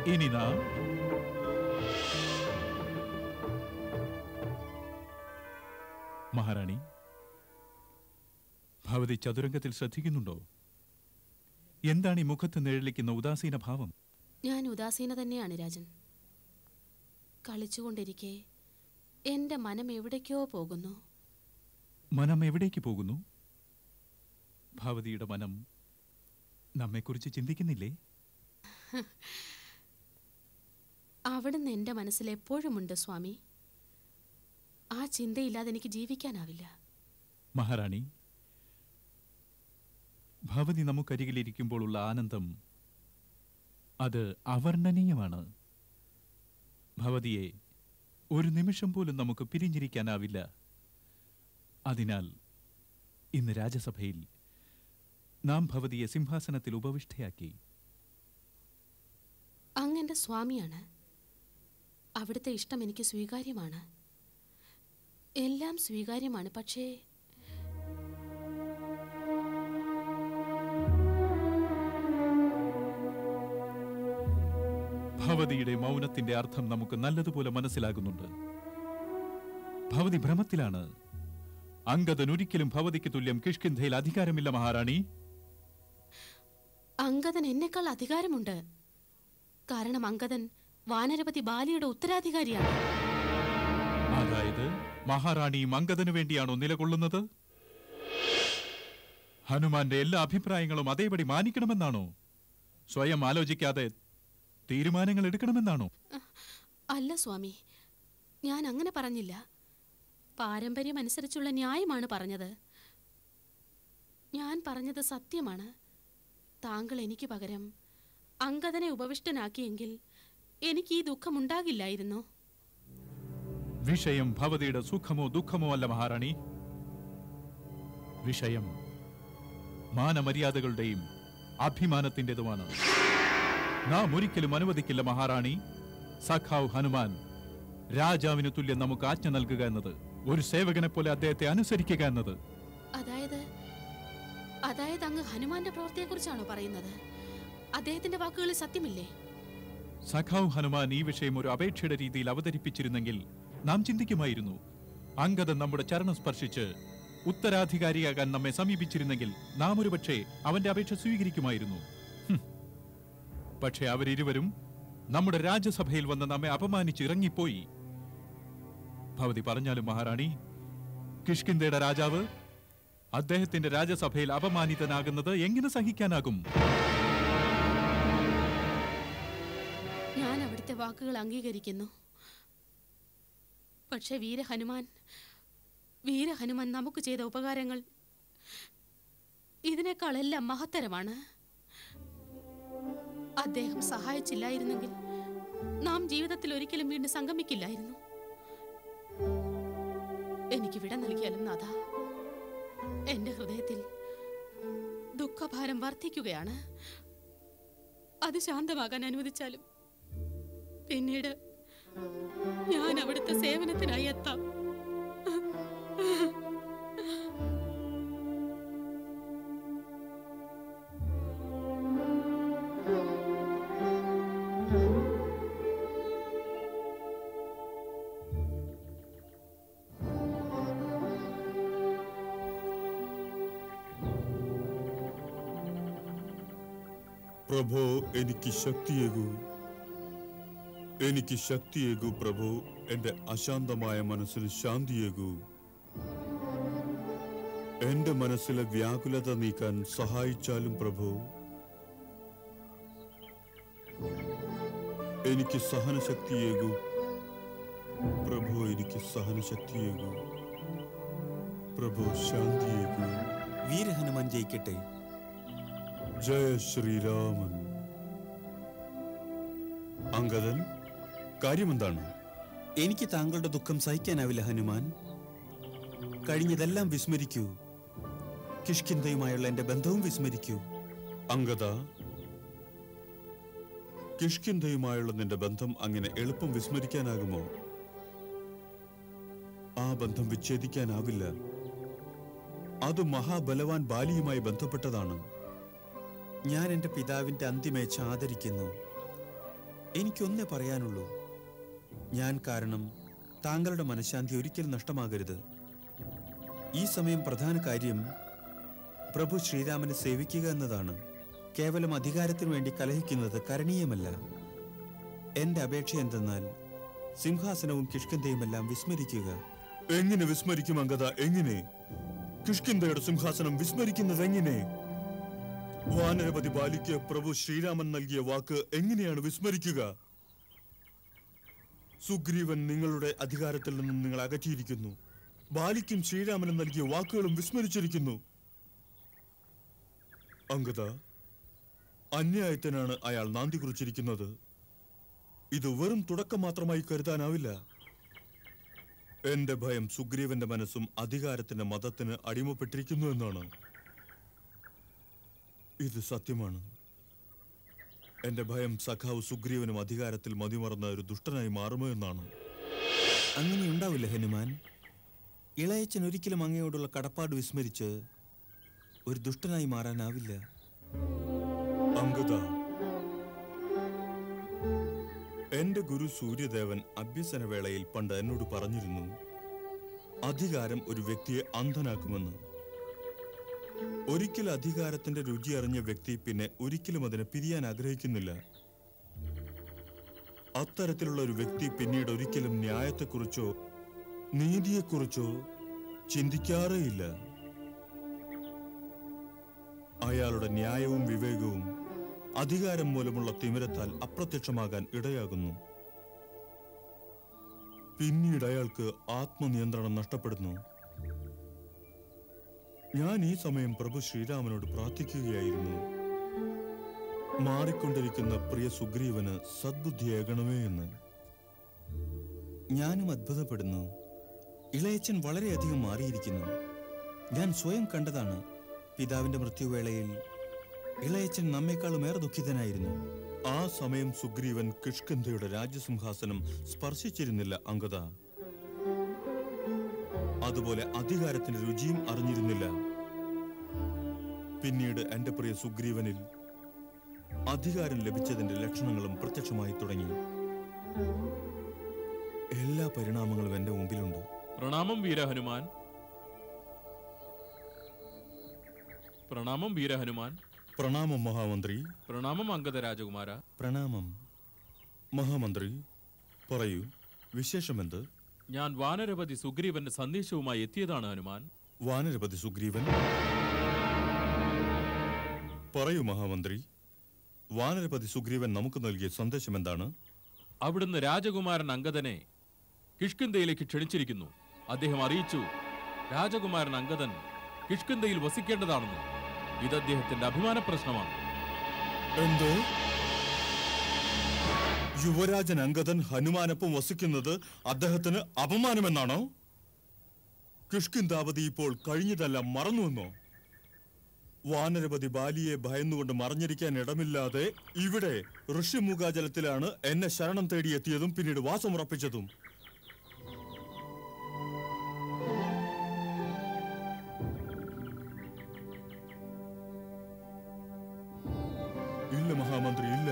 ഇനി നാം മഹാറാണി ഭവതി ചതുരംഗത്തിൽ ശ്രദ്ധിക്കുന്നുണ്ടോ എന്താണ് ഈ മുഖത്ത് നിഴലിക്കുന്ന ഉദാസീന ഭാവം ഞാൻ ഉദാസീന തന്നെയാണ് രാജൻ കളിച്ചുകൊണ്ടിരിക്കെ എന്റെ മനം എവിടേക്കോ പോകുന്നു മനം എവിടേക്ക് പോകുന്നു ഭവതിയുടെ മനം നമ്മെക്കുറിച്ച് ചിന്തിക്കുന്നില്ലേ അവിടുന്ന് എന്റെ മനസ്സിൽ എപ്പോഴുമുണ്ട് സ്വാമി ആ ചിന്തയില്ലാതെ എനിക്ക് ജീവിക്കാനാവില്ല മഹാറാണി ഭവതി നമുക്കരികിലിരിക്കുമ്പോഴുള്ള ആനന്ദം അത് അവർണ്ണനീയമാണ് ഭവതിയെ ഒരു നിമിഷം പോലും നമുക്ക് പിരിഞ്ഞിരിക്കാനാവില്ല അതിനാൽ ഇന്ന് രാജസഭയിൽ നാം ഭവതിയെ സിംഹാസനത്തിൽ ഉപവിഷ്ടയാക്കി അങ്ങ് എന്റെ സ്വാമിയാണ് അവിടുത്തെ ഇഷ്ടം എനിക്ക് സ്വീകാര്യമാണ് എല്ലാം സ്വീകാര്യമാണ് പക്ഷേ ഭവതിയുടെ മൗനത്തിന്റെ അർത്ഥം നമുക്ക് നല്ലതുപോലെ മനസ്സിലാകുന്നുണ്ട് ഭവതി ഭ്രമത്തിലാണ് അങ്കദൻ ഒരിക്കലും ഭവതിക്ക് തുല്യം കിഷ്കിന്ധയിൽ അധികാരമില്ല മഹാറാണി അങ്കദൻ എന്നെക്കാൾ അധികാരമുണ്ട് കാരണം അങ്കദൻ വാനരപതി ബാലിയുടെ ഉത്തരാധികാരിയാണ് അതായത് മഹാറാണിയും അങ്കദനു വേണ്ടിയാണോ നിലകൊള്ളുന്നത് ഹനുമാന്റെ എല്ലാ അഭിപ്രായങ്ങളും അതേപടി മാനിക്കണമെന്നാണോ സ്വയം ആലോചിക്കാതെ തീരുമാനങ്ങൾ എടുക്കണമെന്നാണോ അല്ല സ്വാമി ഞാൻ അങ്ങനെ പറഞ്ഞില്ല പാരമ്പര്യം അനുസരിച്ചുള്ള ന്യായമാണ് പറഞ്ഞത് ഞാൻ പറഞ്ഞത് സത്യമാണ് താങ്കൾ എനിക്ക് പകരം അങ്കദനെ ഉപവിഷ്ടനാക്കിയെങ്കിൽ എനിക്ക് ഈ ദുഃഖമുണ്ടാകില്ലായിരുന്നു വിഷയം ഭവതിയുടെ സുഖമോ ദുഃഖമോ അല്ല മഹാറാണി വിഷയം മാനമര്യാദകളുടെയും അഭിമാനത്തിൻ്റെതുമാണ് നാം ഒരിക്കലും അനുവദിക്കില്ല മഹാറാണി സഖാവ് ഹനുമാൻ രാജാവിന് തുല്യം നമുക്ക് ആജ്ഞ നൽകുക എന്നത് ഒരു സേവകനെ പോലെ അദ്ദേഹത്തെ അനുസരിക്കുക എന്നത് അതായത് അതായത് അങ്ങ് ഹനുമാന്റെ പ്രവൃത്തിയെക്കുറിച്ചാണോ പറയുന്നത് അദ്ദേഹത്തിന്റെ വാക്കുകളിൽ സത്യമില്ലേ സഖാവ് ഹനുമാൻ ഈ വിഷയം ഒരു അപേക്ഷയുടെ രീതിയിൽ അവതരിപ്പിച്ചിരുന്നെങ്കിൽ നാം ചിന്തിക്കുമായിരുന്നു അങ്കദൻ നമ്മുടെ ചരണം സ്പർശിച്ച് ഉത്തരാധികാരിയാകാൻ നമ്മെ സമീപിച്ചിരുന്നെങ്കിൽ നാം ഒരുപക്ഷെ അവന്റെ അപേക്ഷ സ്വീകരിക്കുമായിരുന്നു ഹും. പക്ഷേ അവരിരുവരും നമ്മുടെ രാജ്യസഭയിൽ വന്ന് നമ്മെ അപമാനിച്ച് ഇറങ്ങിപ്പോയി ഭവതി പറഞ്ഞാലും മഹാറാണി കിഷ്കിന്ധയുടെ രാജാവ് അദ്ദേഹത്തിന്റെ രാജ്യസഭയിൽ അപമാനിതനാകുന്നത് എങ്ങനെ സഹിക്കാനാകും ഞാൻ അവിടുത്തെ വാക്കുകൾ അംഗീകരിക്കുന്നു പക്ഷെ വീരഹനുമാൻ വീരഹനുമാൻ നമുക്ക് ചെയ്ത ഉപകാരങ്ങൾ ഇതിനേക്കാളെല്ലാം മഹത്തരമാണ് അദ്ദേഹം സഹായിച്ചില്ലായിരുന്നെങ്കിൽ നാം ജീവിതത്തിൽ ഒരിക്കലും വീണ്ടും സംഗമിക്കില്ലായിരുന്നു എനിക്ക് വിട നൽകിയാലും നാഥ എന്റെ ഹൃദയത്തിൽ ദുഃഖഭാരം വർദ്ധിക്കുകയാണ് അത് ശാന്തമാകാൻ അനുവദിച്ചാലും പിന്നീട് ഞാൻ അവിടുത്തെ സേവനത്തിനായി എത്താം പ്രഭോ എനിക്ക് ശക്തിയേകൂ എനിക്ക് ശക്തിയേകൂ പ്രഭു എന്റെ അശാന്തമായ മനസ്സിന് ശാന്തിയേകൂ എന്റെ മനസ്സിലെ വ്യാകുലത നീക്കാൻ സഹായിച്ചാലും പ്രഭു എനിക്ക് സഹനശക്തിയേകൂ പ്രഭു എനിക്ക് സഹനശക്തിയേകൂ പ്രഭു ശാന്തിയേകൂ വീരഹനുമാൻ ജയിക്കട്ടെ ജയ ശ്രീരാമൻ അങ്കദൻ കാര്യമെന്താണ് എനിക്ക് താങ്കളുടെ ദുഃഖം സഹിക്കാനാവില്ല ഹനുമാൻ കഴിഞ്ഞതെല്ലാം വിസ്മരിക്കൂ കിഷ്കിന്ധയുമായുള്ള എന്റെ ബന്ധവും വിസ്മരിക്കൂ അങ്കദ കിഷ്കിന്ധയുമായുള്ള നിന്റെ ബന്ധം അങ്ങനെ എളുപ്പം വിസ്മരിക്കാനാകുമോ ആ ബന്ധം വിച്ഛേദിക്കാനാവില്ല അത് മഹാബലവാൻ ബാലിയുമായി ബന്ധപ്പെട്ടതാണ് ഞാൻ എന്റെ പിതാവിന്റെ അന്തിമേച്ഛ ആദരിക്കുന്നു എനിക്കൊന്നേ പറയാനുള്ളൂ ഞാൻ കാരണം താങ്കളുടെ മനഃശാന്തി ഒരിക്കലും നഷ്ടമാകരുത് ഈ സമയം പ്രധാന കാര്യം പ്രഭു ശ്രീരാമനെ സേവിക്കുക എന്നതാണ് കേവലം അധികാരത്തിനു വേണ്ടി കലഹിക്കുന്നത് കരണീയമല്ല എന്റെ അപേക്ഷ എന്തെന്നാൽ സിംഹാസനവും കിഷ്കിന്തയുമെല്ലാം വിസ്മരിക്കുക എങ്ങനെ വിസ്മരിക്കും അങ്കത എങ്ങനെ കിഷ്കിന്തയുടെ സിംഹാസനം വിസ്മരിക്കുന്നത് എങ്ങനെ വാനരപതി ബാലിക്ക് പ്രഭു ശ്രീരാമൻ നൽകിയ വാക്ക് എങ്ങനെയാണ് വിസ്മരിക്കുക സുഗ്രീവൻ നിങ്ങളുടെ അധികാരത്തിൽ നിന്നും നിങ്ങൾ അകറ്റിയിരിക്കുന്നു ബാലിക്കും ശ്രീരാമനും നൽകിയ വാക്കുകളും വിസ്മരിച്ചിരിക്കുന്നു അങ്കത അന്യായത്തിനാണ് അയാൾ നാന്തി കുറിച്ചിരിക്കുന്നത് ഇത് വെറും തുടക്കം മാത്രമായി കരുതാനാവില്ല എന്റെ ഭയം സുഗ്രീവന്റെ മനസ്സും അധികാരത്തിന്റെ മതത്തിന് അടിമപ്പെട്ടിരിക്കുന്നു എന്നാണ് ഇത് സത്യമാണ് എന്റെ ഭയം സഖാവ് സുഗ്രീവനും അധികാരത്തിൽ മതിമറന്ന ഒരു ദുഷ്ടനായി മാറുമോ എന്നാണ് അങ്ങനെ ഉണ്ടാവില്ല ഹനുമാൻ ഇളയച്ചൻ ഒരിക്കലും അങ്ങയോടുള്ള കടപ്പാട് വിസ്മരിച്ച് ഒരു ദുഷ്ടനായി മാറാനാവില്ല അങ്കത എന്റെ ഗുരു സൂര്യദേവൻ അഭ്യസന വേളയിൽ പണ്ട് എന്നോട് പറഞ്ഞിരുന്നു അധികാരം ഒരു വ്യക്തിയെ അന്ധനാക്കുമെന്ന് ഒരിക്കൽ അധികാരത്തിന്റെ രുചി അറിഞ്ഞ വ്യക്തി പിന്നെ ഒരിക്കലും അതിനെ പിരിയാൻ ആഗ്രഹിക്കുന്നില്ല അത്തരത്തിലുള്ള ഒരു വ്യക്തി പിന്നീട് ഒരിക്കലും ന്യായത്തെക്കുറിച്ചോ നീതിയെക്കുറിച്ചോ ചിന്തിക്കാറേയില്ല അയാളുടെ ന്യായവും വിവേകവും അധികാരം മൂലമുള്ള തിമിരത്താൽ അപ്രത്യക്ഷമാകാൻ ഇടയാകുന്നു പിന്നീട് അയാൾക്ക് ആത്മനിയന്ത്രണം നഷ്ടപ്പെടുന്നു ഞാൻ ഈ സമയം പ്രഭു ശ്രീരാമനോട് പ്രാർത്ഥിക്കുകയായിരുന്നു മാറിക്കൊണ്ടിരിക്കുന്ന പ്രിയ സുഗ്രീവന് സദ്ബുദ്ധിയേകണമേ എന്ന് ഞാനും അത്ഭുതപ്പെടുന്നു ഇളയച്ചൻ വളരെയധികം മാറിയിരിക്കുന്നു ഞാൻ സ്വയം കണ്ടതാണ് പിതാവിന്റെ മൃത്യുവേളയിൽ ഇളയച്ചൻ നമ്മെക്കാളും ഏറെ ദുഃഖിതനായിരുന്നു ആ സമയം സുഗ്രീവൻ കിഷ്കിന്ധയുടെ രാജ്യസിംഹാസനം സ്പർശിച്ചിരുന്നില്ല അങ്കത അതുപോലെ അധികാരത്തിന്റെ രുചിയും അറിഞ്ഞിരുന്നില്ല പിന്നീട് എന്റെ പ്രിയ സുഗ്രീവനിൽ അധികാരം ലഭിച്ചതിന്റെ ലക്ഷണങ്ങളും പ്രത്യക്ഷമായി തുടങ്ങി എല്ലാ പരിണാമങ്ങളും എന്റെ മുമ്പിലുണ്ട് പ്രണാമം വീരഹനുമാൻ പ്രണാമം വീരഹനുമാൻ പ്രണാമം മഹാമന്ത്രി പ്രണാമം അംഗത രാജകുമാര പ്രണാമം മഹാമന്ത്രി പറയൂ വിശേഷമെന്ത് ഞാൻ വാനരപതി സുഗ്രീവന്റെ സന്ദേശവുമായി എത്തിയതാണ് ഹനുമാൻ വാനരപതി സുഗ്രീവൻ പറയൂ മഹാമന്ത്രി വാനരപതി സുഗ്രീവൻ നമുക്ക് നൽകിയ സന്ദേശം എന്താണ് അവിടുന്ന് രാജകുമാരൻ അങ്കദനെ കിഷ്കിന്തയിലേക്ക് ക്ഷണിച്ചിരിക്കുന്നു അദ്ദേഹം അറിയിച്ചു രാജകുമാരൻ അങ്കദൻ കിഷ്കിന്തയിൽ വസിക്കേണ്ടതാണെന്ന് ഇത് അദ്ദേഹത്തിന്റെ അഭിമാന പ്രശ്നമാണ് എന്തോ യുവരാജൻ അങ്കദൻ ഹനുമാനൊപ്പം വസിക്കുന്നത് അദ്ദേഹത്തിന് അപമാനമെന്നാണോ കിഷ്കിന്താവതി ഇപ്പോൾ കഴിഞ്ഞതെല്ലാം മറന്നുവെന്നോ വാനരപതി ബാലിയെ ഭയന്നുകൊണ്ട് മറഞ്ഞിരിക്കാൻ ഇടമില്ലാതെ ഇവിടെ ഋഷിമുഖാജലത്തിലാണ് എന്നെ ശരണം തേടിയെത്തിയതും പിന്നീട് വാസമുറപ്പിച്ചതും ഇല്ല മഹാമന്ത്രി ഇല്ല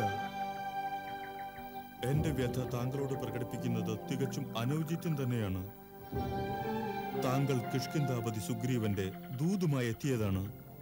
എന്റെ വ്യഥ താങ്കളോട് പ്രകടിപ്പിക്കുന്നത് തികച്ചും അനൗചിത്യം തന്നെയാണ് താങ്കൾ കിഷ്കിന്താപതി സുഗ്രീവന്റെ ദൂതുമായി എത്തിയതാണ്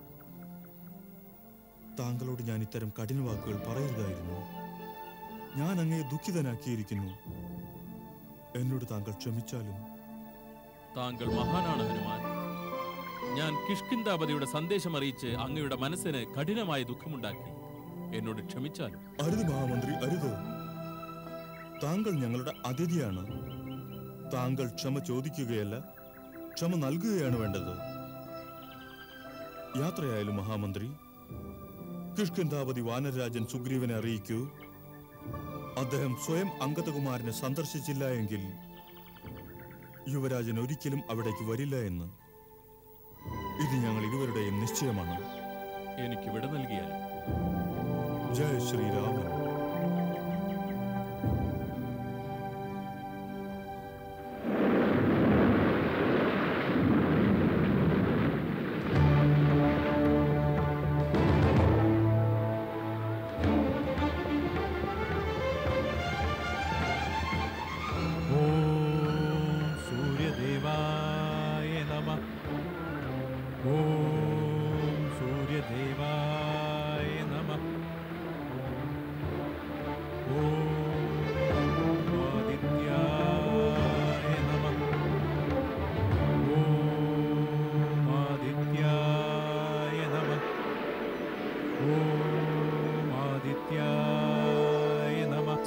താങ്കളോട് ഞാൻ ഇത്തരം കഠിന വാക്കുകൾ പറയരുതായിരുന്നു ഞാൻ അങ്ങയെ ദുഃഖിതനാക്കിയിരിക്കുന്നു എന്നോട് താങ്കൾ ക്ഷമിച്ചാലും താങ്കൾ മഹാനാണ് ഹനുമാൻ ഞാൻ കിഷ്കിന്താപതിയുടെ സന്ദേശം അറിയിച്ച് അങ്ങയുടെ മനസ്സിന് കഠിനമായ ദുഃഖമുണ്ടാക്കി എന്നോട് ക്ഷമിച്ചാലും അരുത് മഹാമന്ത്രി അരുത് താങ്കൾ ഞങ്ങളുടെ അതിഥിയാണ് താങ്കൾ ക്ഷമ ചോദിക്കുകയല്ല ക്ഷമ നൽകുകയാണ് വേണ്ടത് യാത്രയായാലും മഹാമന്ത്രി കിഷ്കിന്താപതി വാനരരാജൻ സുഗ്രീവനെ അറിയിക്കൂ അദ്ദേഹം സ്വയം അങ്കതകുമാരനെ സന്ദർശിച്ചില്ല എങ്കിൽ യുവരാജൻ ഒരിക്കലും അവിടേക്ക് വരില്ല എന്ന് ഇത് ഞങ്ങൾ ഇരുവരുടെയും നിശ്ചയമാണ് എനിക്ക് വിട നൽകിയാലും ജയ ശ്രീരാമൻ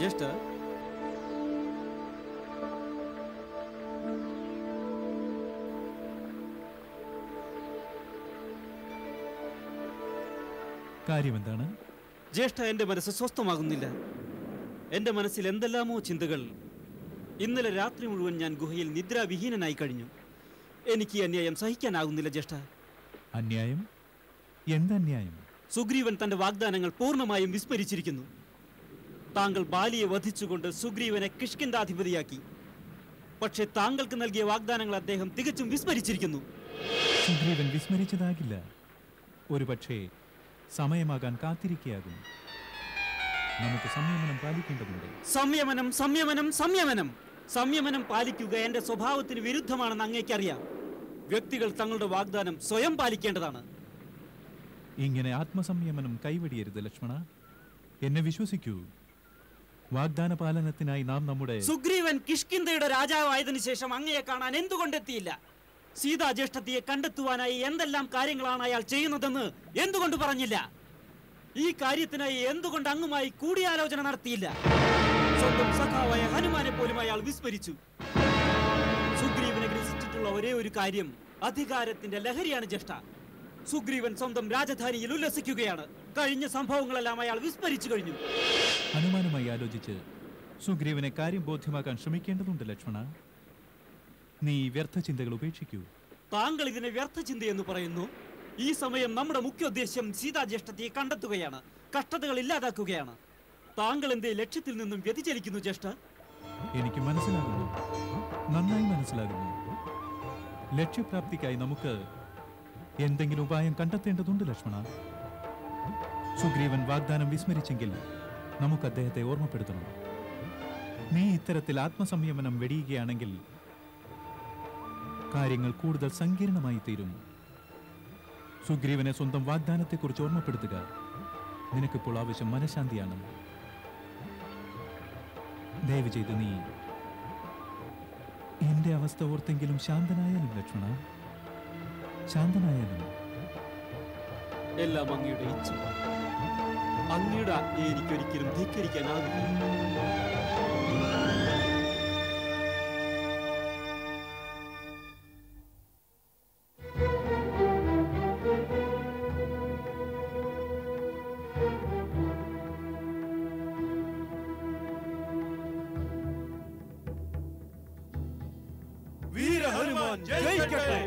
ജ്യേഷ്ഠ കാര്യമെന്താണ് ജ്യേഷ്ഠ എന്റെ മനസ്സ് സ്വസ്ഥമാകുന്നില്ല എന്റെ മനസ്സിൽ എന്തെല്ലാമോ ചിന്തകൾ ഇന്നലെ രാത്രി മുഴുവൻ ഞാൻ ഗുഹയിൽ നിദ്രാവിഹീനനായി കഴിഞ്ഞു എനിക്ക് ഈ അന്യായം സഹിക്കാനാകുന്നില്ല ജ്യേഷ്ഠ അന്യായം എന്തന്യായം സുഗ്രീവൻ തന്റെ വാഗ്ദാനങ്ങൾ പൂർണ്ണമായും വിസ്മരിച്ചിരിക്കുന്നു താങ്കൾ ബാലിയെ വധിച്ചുകൊണ്ട് സുഗ്രീവനെ കിഷ്കിന്താധിപതിയാക്കി പക്ഷേ താങ്കൾക്ക് നൽകിയ വാഗ്ദാനങ്ങൾ അദ്ദേഹം തികച്ചും വിസ്മരിച്ചിരിക്കുന്നു സുഗ്രീവൻ വിസ്മരിച്ചതാകില്ല ഒരുപക്ഷേ സമയമാകാൻ കാത്തിരിക്കയാകും നമുക്ക് സംയമനം പാലിക്കേണ്ടതുണ്ട് സംയമനം സംയമനം സംയമനം സംയമനം പാലിക്കുക എന്റെ സ്വഭാവത്തിന് വിരുദ്ധമാണെന്ന് അങ്ങേക്കറിയാം വ്യക്തികൾ തങ്ങളുടെ വാഗ്ദാനം സ്വയം പാലിക്കേണ്ടതാണ് ഇങ്ങനെ ആത്മസംയമനം കൈവടിയരുത് ലക്ഷ്മണ എന്നെ വിശ്വസിക്കൂ വാഗ്ദാന പാലനത്തിനായി നാം നമ്മുടെ സുഗ്രീവൻ കിഷ്കിന്ധയുടെ രാജാവായതിനു ശേഷം അങ്ങയെ കാണാൻ എന്തുകൊണ്ടെത്തിയില്ല സീതാ ജ്യേഷ്ഠത്തിയെ കണ്ടെത്തുവാനായി എന്തെല്ലാം കാര്യങ്ങളാണ് അയാൾ ചെയ്യുന്നതെന്ന് എന്തുകൊണ്ട് പറഞ്ഞില്ല ഈ കാര്യത്തിനായി എന്തുകൊണ്ട് അങ്ങുമായി കൂടിയാലോചന നടത്തിയില്ല സ്വന്തം സഖാവായ ഹനുമാനെ പോലും അയാൾ വിസ്മരിച്ചു സുഗ്രീവനെ ഗ്രസിച്ചിട്ടുള്ള ഒരേ ഒരു കാര്യം അധികാരത്തിന്റെ ലഹരിയാണ് ജ്യേഷ്ഠ സുഗ്രീവൻ സ്വന്തം രാജധാനിയിൽ ഉല്ലസിക്കുകയാണ് കഴിഞ്ഞ സംഭവങ്ങളെല്ലാം അയാൾ വിസ്മരിച്ചു കഴിഞ്ഞു ഹനുമാനുമായി ആലോചിച്ച് സുഗ്രീവനെ കാര്യം ബോധ്യമാക്കാൻ ശ്രമിക്കേണ്ടതുണ്ട് ലക്ഷ്മണ നീ വ്യർത്ഥ ചിന്തകൾ ഉപേക്ഷിക്കൂ താങ്കൾ ഇതിനെ വ്യർത്ഥ ചിന്തയെന്ന് പറയുന്നു ഈ സമയം നമ്മുടെ മുഖ്യോദ്ദേശ്യം സീതാജ്യേഷ്ഠത്തെ കണ്ടെത്തുകയാണ് കഷ്ടതകൾ ഇല്ലാതാക്കുകയാണ് താങ്കൾ എന്തേ ലക്ഷ്യത്തിൽ നിന്നും വ്യതിചലിക്കുന്നു ജ്യേഷ്ഠ എനിക്ക് മനസ്സിലാകുന്നു നന്നായി മനസ്സിലാകുന്നു ലക്ഷ്യപ്രാപ്തിക്കായി നമുക്ക് എന്തെങ്കിലും ഉപായം കണ്ടെത്തേണ്ടതുണ്ട് ലക്ഷ്മണ സുഗ്രീവൻ വാഗ്ദാനം വിസ്മരിച്ചെങ്കിൽ നമുക്ക് അദ്ദേഹത്തെ ഓർമ്മപ്പെടുത്തണം നീ ഇത്തരത്തിൽ ആത്മസംയമനം വെടിയുകയാണെങ്കിൽ കാര്യങ്ങൾ കൂടുതൽ സങ്കീർണമായി തീരും സുഗ്രീവനെ സ്വന്തം വാഗ്ദാനത്തെക്കുറിച്ച് ഓർമ്മപ്പെടുത്തുക നിനക്കിപ്പോൾ ആവശ്യം മനഃശാന്തിയാണ് ദയവ് ചെയ്ത് നീ എന്റെ അവസ്ഥ ഓർത്തെങ്കിലും ശാന്തനായാലും ലക്ഷ്മണ ശാന്തനായാലും എല്ലാം അങ്ങയുടെ ഇച്ഛ അങ്ങയുടെ ആജ്ഞയെ എനിക്കൊരിക്കലും ധിക്കരിക്കാനാവില്ല വീരഹനുമാൻ ജയിക്കട്ടെ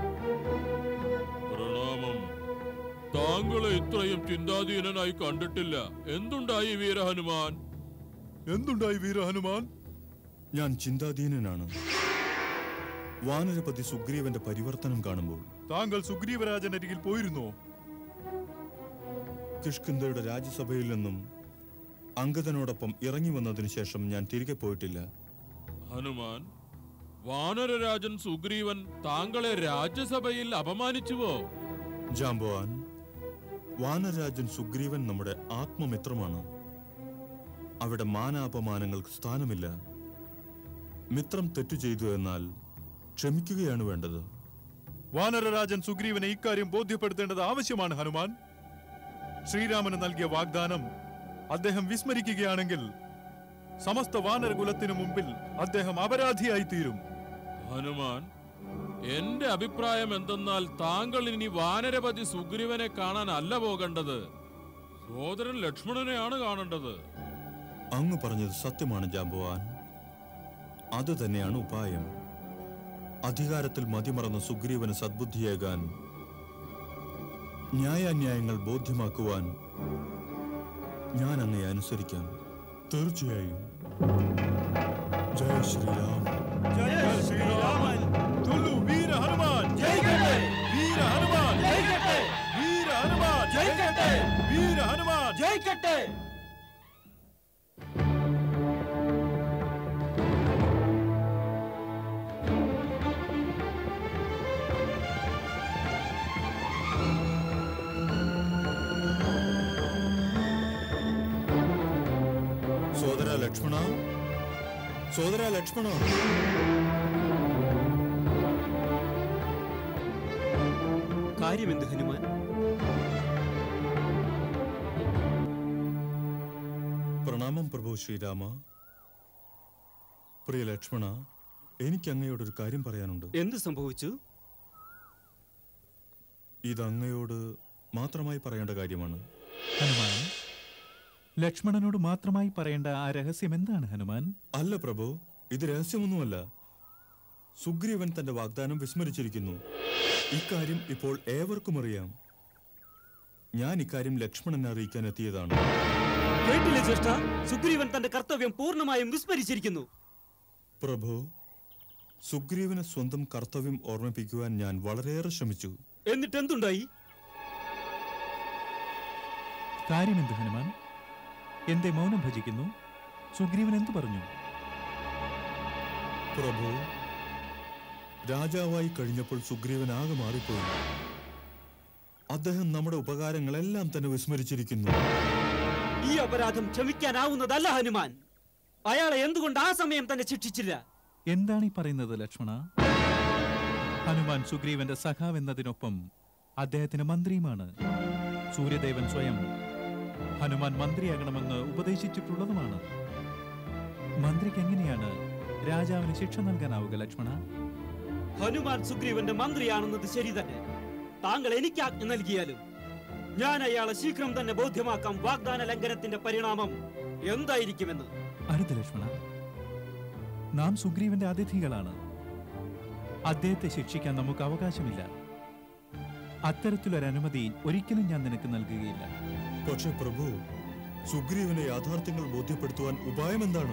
പ്രണാമം താങ്കളെ ഇത്രയും ചിന്താധീനനായി കണ്ടിട്ടില്ല എന്തുണ്ടായി വീരഹനുമാൻ എന്തുണ്ടായി വീരഹനുമാൻ ഞാൻ ചിന്താധീനനാണ് വാനരപതി സുഗ്രീവന്റെ പരിവർത്തനം കാണുമ്പോൾ താങ്കൾ സുഗ്രീവരാജനരികിൽ പോയിരുന്നോ കിഷ്കിന്ധയുടെ രാജ്യസഭയിൽ നിന്നും അങ്കദനോടൊപ്പം ഇറങ്ങി വന്നതിനു ശേഷം ഞാൻ തിരികെ പോയിട്ടില്ല ഹനുമാൻ വാനരരാജൻ സുഗ്രീവൻ താങ്കളെ രാജ്യസഭയിൽ അപമാനിച്ചുവോ ജാംബവാൻ വാനരാജൻ സുഗ്രീവൻ നമ്മുടെ ആത്മമിത്രമാണ് അവിടെ മാനാപമാനങ്ങൾക്ക് സ്ഥാനമില്ല മിത്രം തെറ്റു ചെയ്തു എന്നാൽ ക്ഷമിക്കുകയാണ് വേണ്ടത് വാനരരാജൻ സുഗ്രീവനെ ഇക്കാര്യം ബോധ്യപ്പെടുത്തേണ്ടത് ആവശ്യമാണ് ഹനുമാൻ ശ്രീരാമന് നൽകിയ വാഗ്ദാനം അദ്ദേഹം വിസ്മരിക്കുകയാണെങ്കിൽ സമസ്ത വാനരകുലത്തിനു മുമ്പിൽ അദ്ദേഹം അപരാധിയായി തീരും ഹനുമാൻ എന്റെ അഭിപ്രായം എന്തെന്നാൽ താങ്കൾ ഇനി വാനരപതി സുഗ്രീവനെ കാണാൻ അല്ല പോകേണ്ടത് സോദരൻ ലക്ഷ്മണനെയാണ് കാണേണ്ടത് അങ്ങ് പറഞ്ഞത് സത്യമാണ് ജാംബവാൻ അത് തന്നെയാണ് ഉപായം അധികാരത്തിൽ മതിമറന്ന സുഗ്രീവന് സദ്ബുദ്ധിയേകാൻ ന്യായാന്യായങ്ങൾ ബോധ്യമാക്കുവാൻ ഞാൻ അങ്ങയെ അനുസരിക്കാം തീർച്ചയായും ജയ ശ്രീരാം ജയ ശ്രീരാമൻ തുലു വീര ഹനുമാൻ വീര ഹനുമാൻ വീര ഹനുമാൻ വീര ഹനുമാൻ സോദര ലക്ഷ്മണ സോദര ലക്ഷ്മണ കാര്യമെന്ത് ഹനുമാൻ പ്രണാമം പ്രഭു ശ്രീരാമ പ്രിയ ലക്ഷ്മണ എനിക്ക് അങ്ങയോടൊരു കാര്യം പറയാനുണ്ട് എന്ത് സംഭവിച്ചു ഇത് അങ്ങയോട് മാത്രമായി പറയേണ്ട കാര്യമാണ് ഹനുമാൻ ലക്ഷ്മണനോട് മാത്രമായി പറയേണ്ട ആ രഹസ്യം എന്താണ് ഹനുമാൻ അല്ല പ്രഭു ഇത് രഹസ്യമൊന്നുമല്ല സുഗ്രീവൻ തന്റെ വാഗ്ദാനം വിസ്മരിച്ചിരിക്കുന്നു ഇക്കാര്യം ഇപ്പോൾ ഏവർക്കും അറിയാം ഞാൻ ഇക്കാര്യം ലക്ഷ്മണനെ അറിയിക്കാൻ എത്തിയതാണ് കേട്ടില്ലേ ജ്യേഷ്ഠ സുഗ്രീവൻ തന്റെ കർത്തവ്യം പൂർണ്ണമായും വിസ്മരിച്ചിരിക്കുന്നു പ്രഭു സുഗ്രീവന് സ്വന്തം കർത്തവ്യം ഓർമ്മിപ്പിക്കുവാൻ ഞാൻ വളരെയേറെ ശ്രമിച്ചു എന്നിട്ട് എന്തുണ്ടായി കാര്യമെന്ത് ഹനുമാൻ എന്റെ മൗനം ഭജിക്കുന്നു സുഗ്രീവൻ എന്തു പറഞ്ഞു പ്രഭു രാജാവായി കഴിഞ്ഞപ്പോൾ സുഗ്രീവൻ ആകെ മാറിപ്പോയി അദ്ദേഹം നമ്മുടെ ഉപകാരങ്ങളെല്ലാം തന്നെ വിസ്മരിച്ചിരിക്കുന്നു ഈ അപരാധം ക്ഷമിക്കാനാവുന്നതല്ല ഹനുമാൻ അയാളെ എന്തുകൊണ്ട് ആ സമയം തന്നെ ശിക്ഷിച്ചില്ല എന്താണ് ഈ പറയുന്നത് ലക്ഷ്മണ ഹനുമാൻ സുഗ്രീവന്റെ സഖാവ് എന്നതിനൊപ്പം അദ്ദേഹത്തിന് മന്ത്രിയുമാണ് സൂര്യദേവൻ സ്വയം ഹനുമാൻ മന്ത്രിയാകണമെന്ന് ഉപദേശിച്ചിട്ടുള്ളതുമാണ് മന്ത്രിക്ക് എങ്ങനെയാണ് രാജാവിന് ശിക്ഷ നൽകാനാവുക ലക്ഷ്മണ ഹനുമാൻ സുഗ്രീവന്റെ മന്ത്രിയാണെന്നത് ശരി തന്നെ താങ്കൾ എനിക്ക് ആജ്ഞ നൽകിയാലും ഞാൻ അയാളെ ശീഘ്രം തന്നെ ബോധ്യമാക്കാം വാഗ്ദാന ലംഘനത്തിന്റെ പരിണാമം എന്തായിരിക്കുമെന്ന് അരുത് ലക്ഷ്മണ നാം സുഗ്രീവന്റെ അതിഥികളാണ് അദ്ദേഹത്തെ ശിക്ഷിക്കാൻ നമുക്ക് അവകാശമില്ല അത്തരത്തിലൊരു അനുമതി ഒരിക്കലും ഞാൻ നിനക്ക് നൽകുകയില്ല പക്ഷെ പ്രഭു സുഗ്രീവനെ യാഥാർത്ഥ്യങ്ങൾ ബോധ്യപ്പെടുത്തുവാൻ ഉപായം എന്താണ്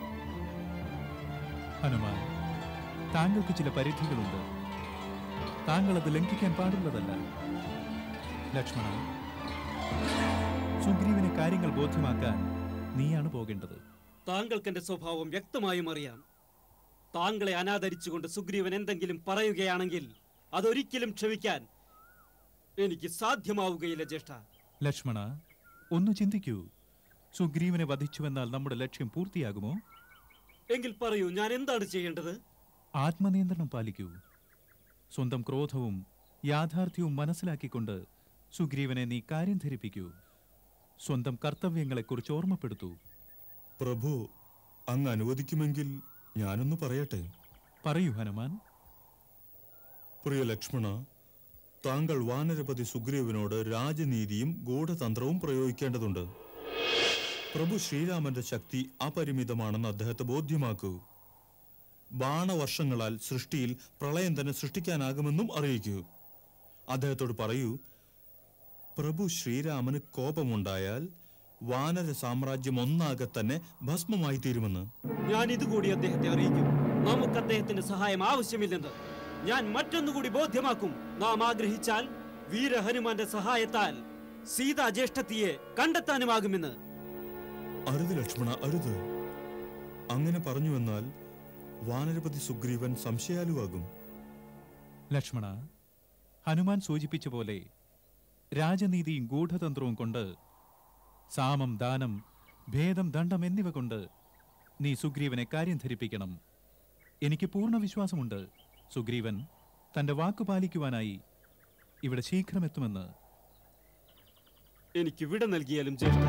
ഹനുമാൻ താങ്കൾക്ക് ചില പരിധികളുണ്ട് താങ്കൾ അത് ലംഘിക്കാൻ പാടുള്ളതല്ല ലക്ഷ്മണ സുഗ്രീവനെ കാര്യങ്ങൾ ബോധ്യമാക്കാൻ നീയാണ് പോകേണ്ടത് താങ്കൾക്ക് എന്റെ സ്വഭാവം വ്യക്തമായും അറിയാം താങ്കളെ അനാദരിച്ചുകൊണ്ട് സുഗ്രീവൻ എന്തെങ്കിലും പറയുകയാണെങ്കിൽ അതൊരിക്കലും ക്ഷമിക്കാൻ എനിക്ക് സാധ്യമാവുകയില്ല ജ്യേഷ്ഠ ലക്ഷ്മണ ഒന്ന് ചിന്തിക്കൂ സുഗ്രീവനെ വധിച്ചുവെന്നാൽ നമ്മുടെ ലക്ഷ്യം പൂർത്തിയാകുമോ എങ്കിൽ പറയൂ ഞാൻ എന്താണ് ചെയ്യേണ്ടത് ആത്മനിയന്ത്രണം പാലിക്കൂ സ്വന്തം ക്രോധവും യാഥാർത്ഥ്യവും മനസ്സിലാക്കിക്കൊണ്ട് സുഗ്രീവനെ നീ കാര്യം ധരിപ്പിക്കൂ സ്വന്തം കർത്തവ്യങ്ങളെക്കുറിച്ച് ഓർമ്മപ്പെടുത്തൂ പ്രഭു അങ്ങ് അനുവദിക്കുമെങ്കിൽ ഞാനൊന്ന് പറയട്ടെ പറയൂ ഹനുമാൻ പ്രിയ ലക്ഷ്മണ താങ്കൾ വാനരപതി സുഗ്രീവനോട് രാജനീതിയും ഗൂഢതന്ത്രവും പ്രയോഗിക്കേണ്ടതുണ്ട് പ്രഭു ശ്രീരാമന്റെ ശക്തി അപരിമിതമാണെന്ന് അദ്ദേഹത്തെ ബോധ്യമാക്കൂ ബാണവർഷങ്ങളാൽ സൃഷ്ടിയിൽ പ്രളയം തന്നെ സൃഷ്ടിക്കാനാകുമെന്നും അറിയിക്കൂ അദ്ദേഹത്തോട് പറയൂ പ്രഭു ശ്രീരാമന് കോപമുണ്ടായാൽ വാനര സാമ്രാജ്യം ഒന്നാകെ തന്നെ ഭസ്മമായി തീരുമെന്ന് ഞാൻ ഇതുകൂടി അദ്ദേഹത്തെ അറിയിക്കും നമുക്ക് അദ്ദേഹത്തിന്റെ സഹായം ആവശ്യമില്ലെന്ന് ഞാൻ മറ്റൊന്നുകൂടി ബോധ്യമാക്കും നാം ആഗ്രഹിച്ചാൽ വീരഹനുമാന്റെ സഹായത്താൽ സീതാ ജ്യേഷ്ഠത്തിയെ കണ്ടെത്താനുമാകുമെന്ന് അരുത് ലക്ഷ്മണ അരുത് അങ്ങനെ പറഞ്ഞുവെന്നാൽ വാനരപതി സുഗ്രീവൻ സംശയാലുവാകും ലക്ഷ്മണ ഹനുമാൻ സൂചിപ്പിച്ച പോലെ രാജനീതിയും ഗൂഢതന്ത്രവും കൊണ്ട് സാമം ദാനം ഭേദം ദണ്ഡം എന്നിവ കൊണ്ട് നീ സുഗ്രീവനെ കാര്യം ധരിപ്പിക്കണം എനിക്ക് പൂർണ്ണ വിശ്വാസമുണ്ട് സുഗ്രീവൻ തന്റെ വാക്കു പാലിക്കുവാനായി ഇവിടെ ശീഘ്രമെത്തുമെന്ന് എനിക്ക് വിട നൽകിയാലും ജ്യേഷ്ഠ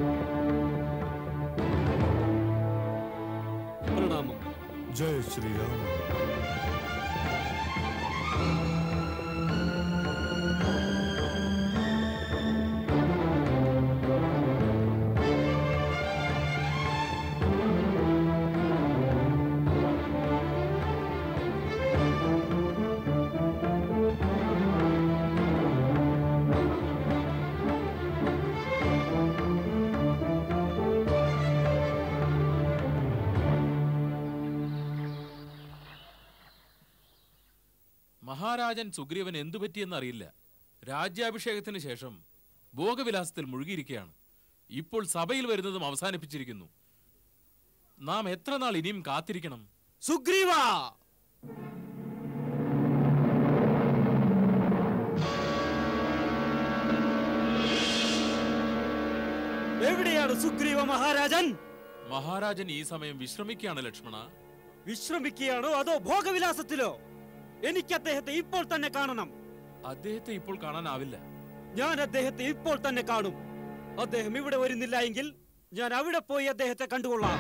പ്രണാമം ജയ ശ്രീരാം മഹാരാജൻ സുഗ്രീവൻ എന്തു പറ്റിയെന്നറിയില്ല രാജ്യാഭിഷേകത്തിന് ശേഷം ഭോഗവിലാസത്തിൽ മുഴുകിയിരിക്കുകയാണ് ഇപ്പോൾ സഭയിൽ വരുന്നതും അവസാനിപ്പിച്ചിരിക്കുന്നു നാം എത്ര നാൾ ഇനിയും കാത്തിരിക്കണം സുഗ്രീവ എവിടെയാണ് സുഗ്രീവ മഹാരാജൻ മഹാരാജൻ ഈ സമയം വിശ്രമിക്കുകയാണ് ലക്ഷ്മണ വിശ്രമിക്കുകയാണോ അതോ ഭോഗവിലാസത്തിലോ എനിക്ക് അദ്ദേഹത്തെ ഇപ്പോൾ തന്നെ കാണണം അദ്ദേഹത്തെ ഇപ്പോൾ കാണാനാവില്ല ഞാൻ അദ്ദേഹത്തെ ഇപ്പോൾ തന്നെ കാണും അദ്ദേഹം ഇവിടെ വരുന്നില്ല എങ്കിൽ ഞാൻ അവിടെ പോയി അദ്ദേഹത്തെ കണ്ടുകൊള്ളാം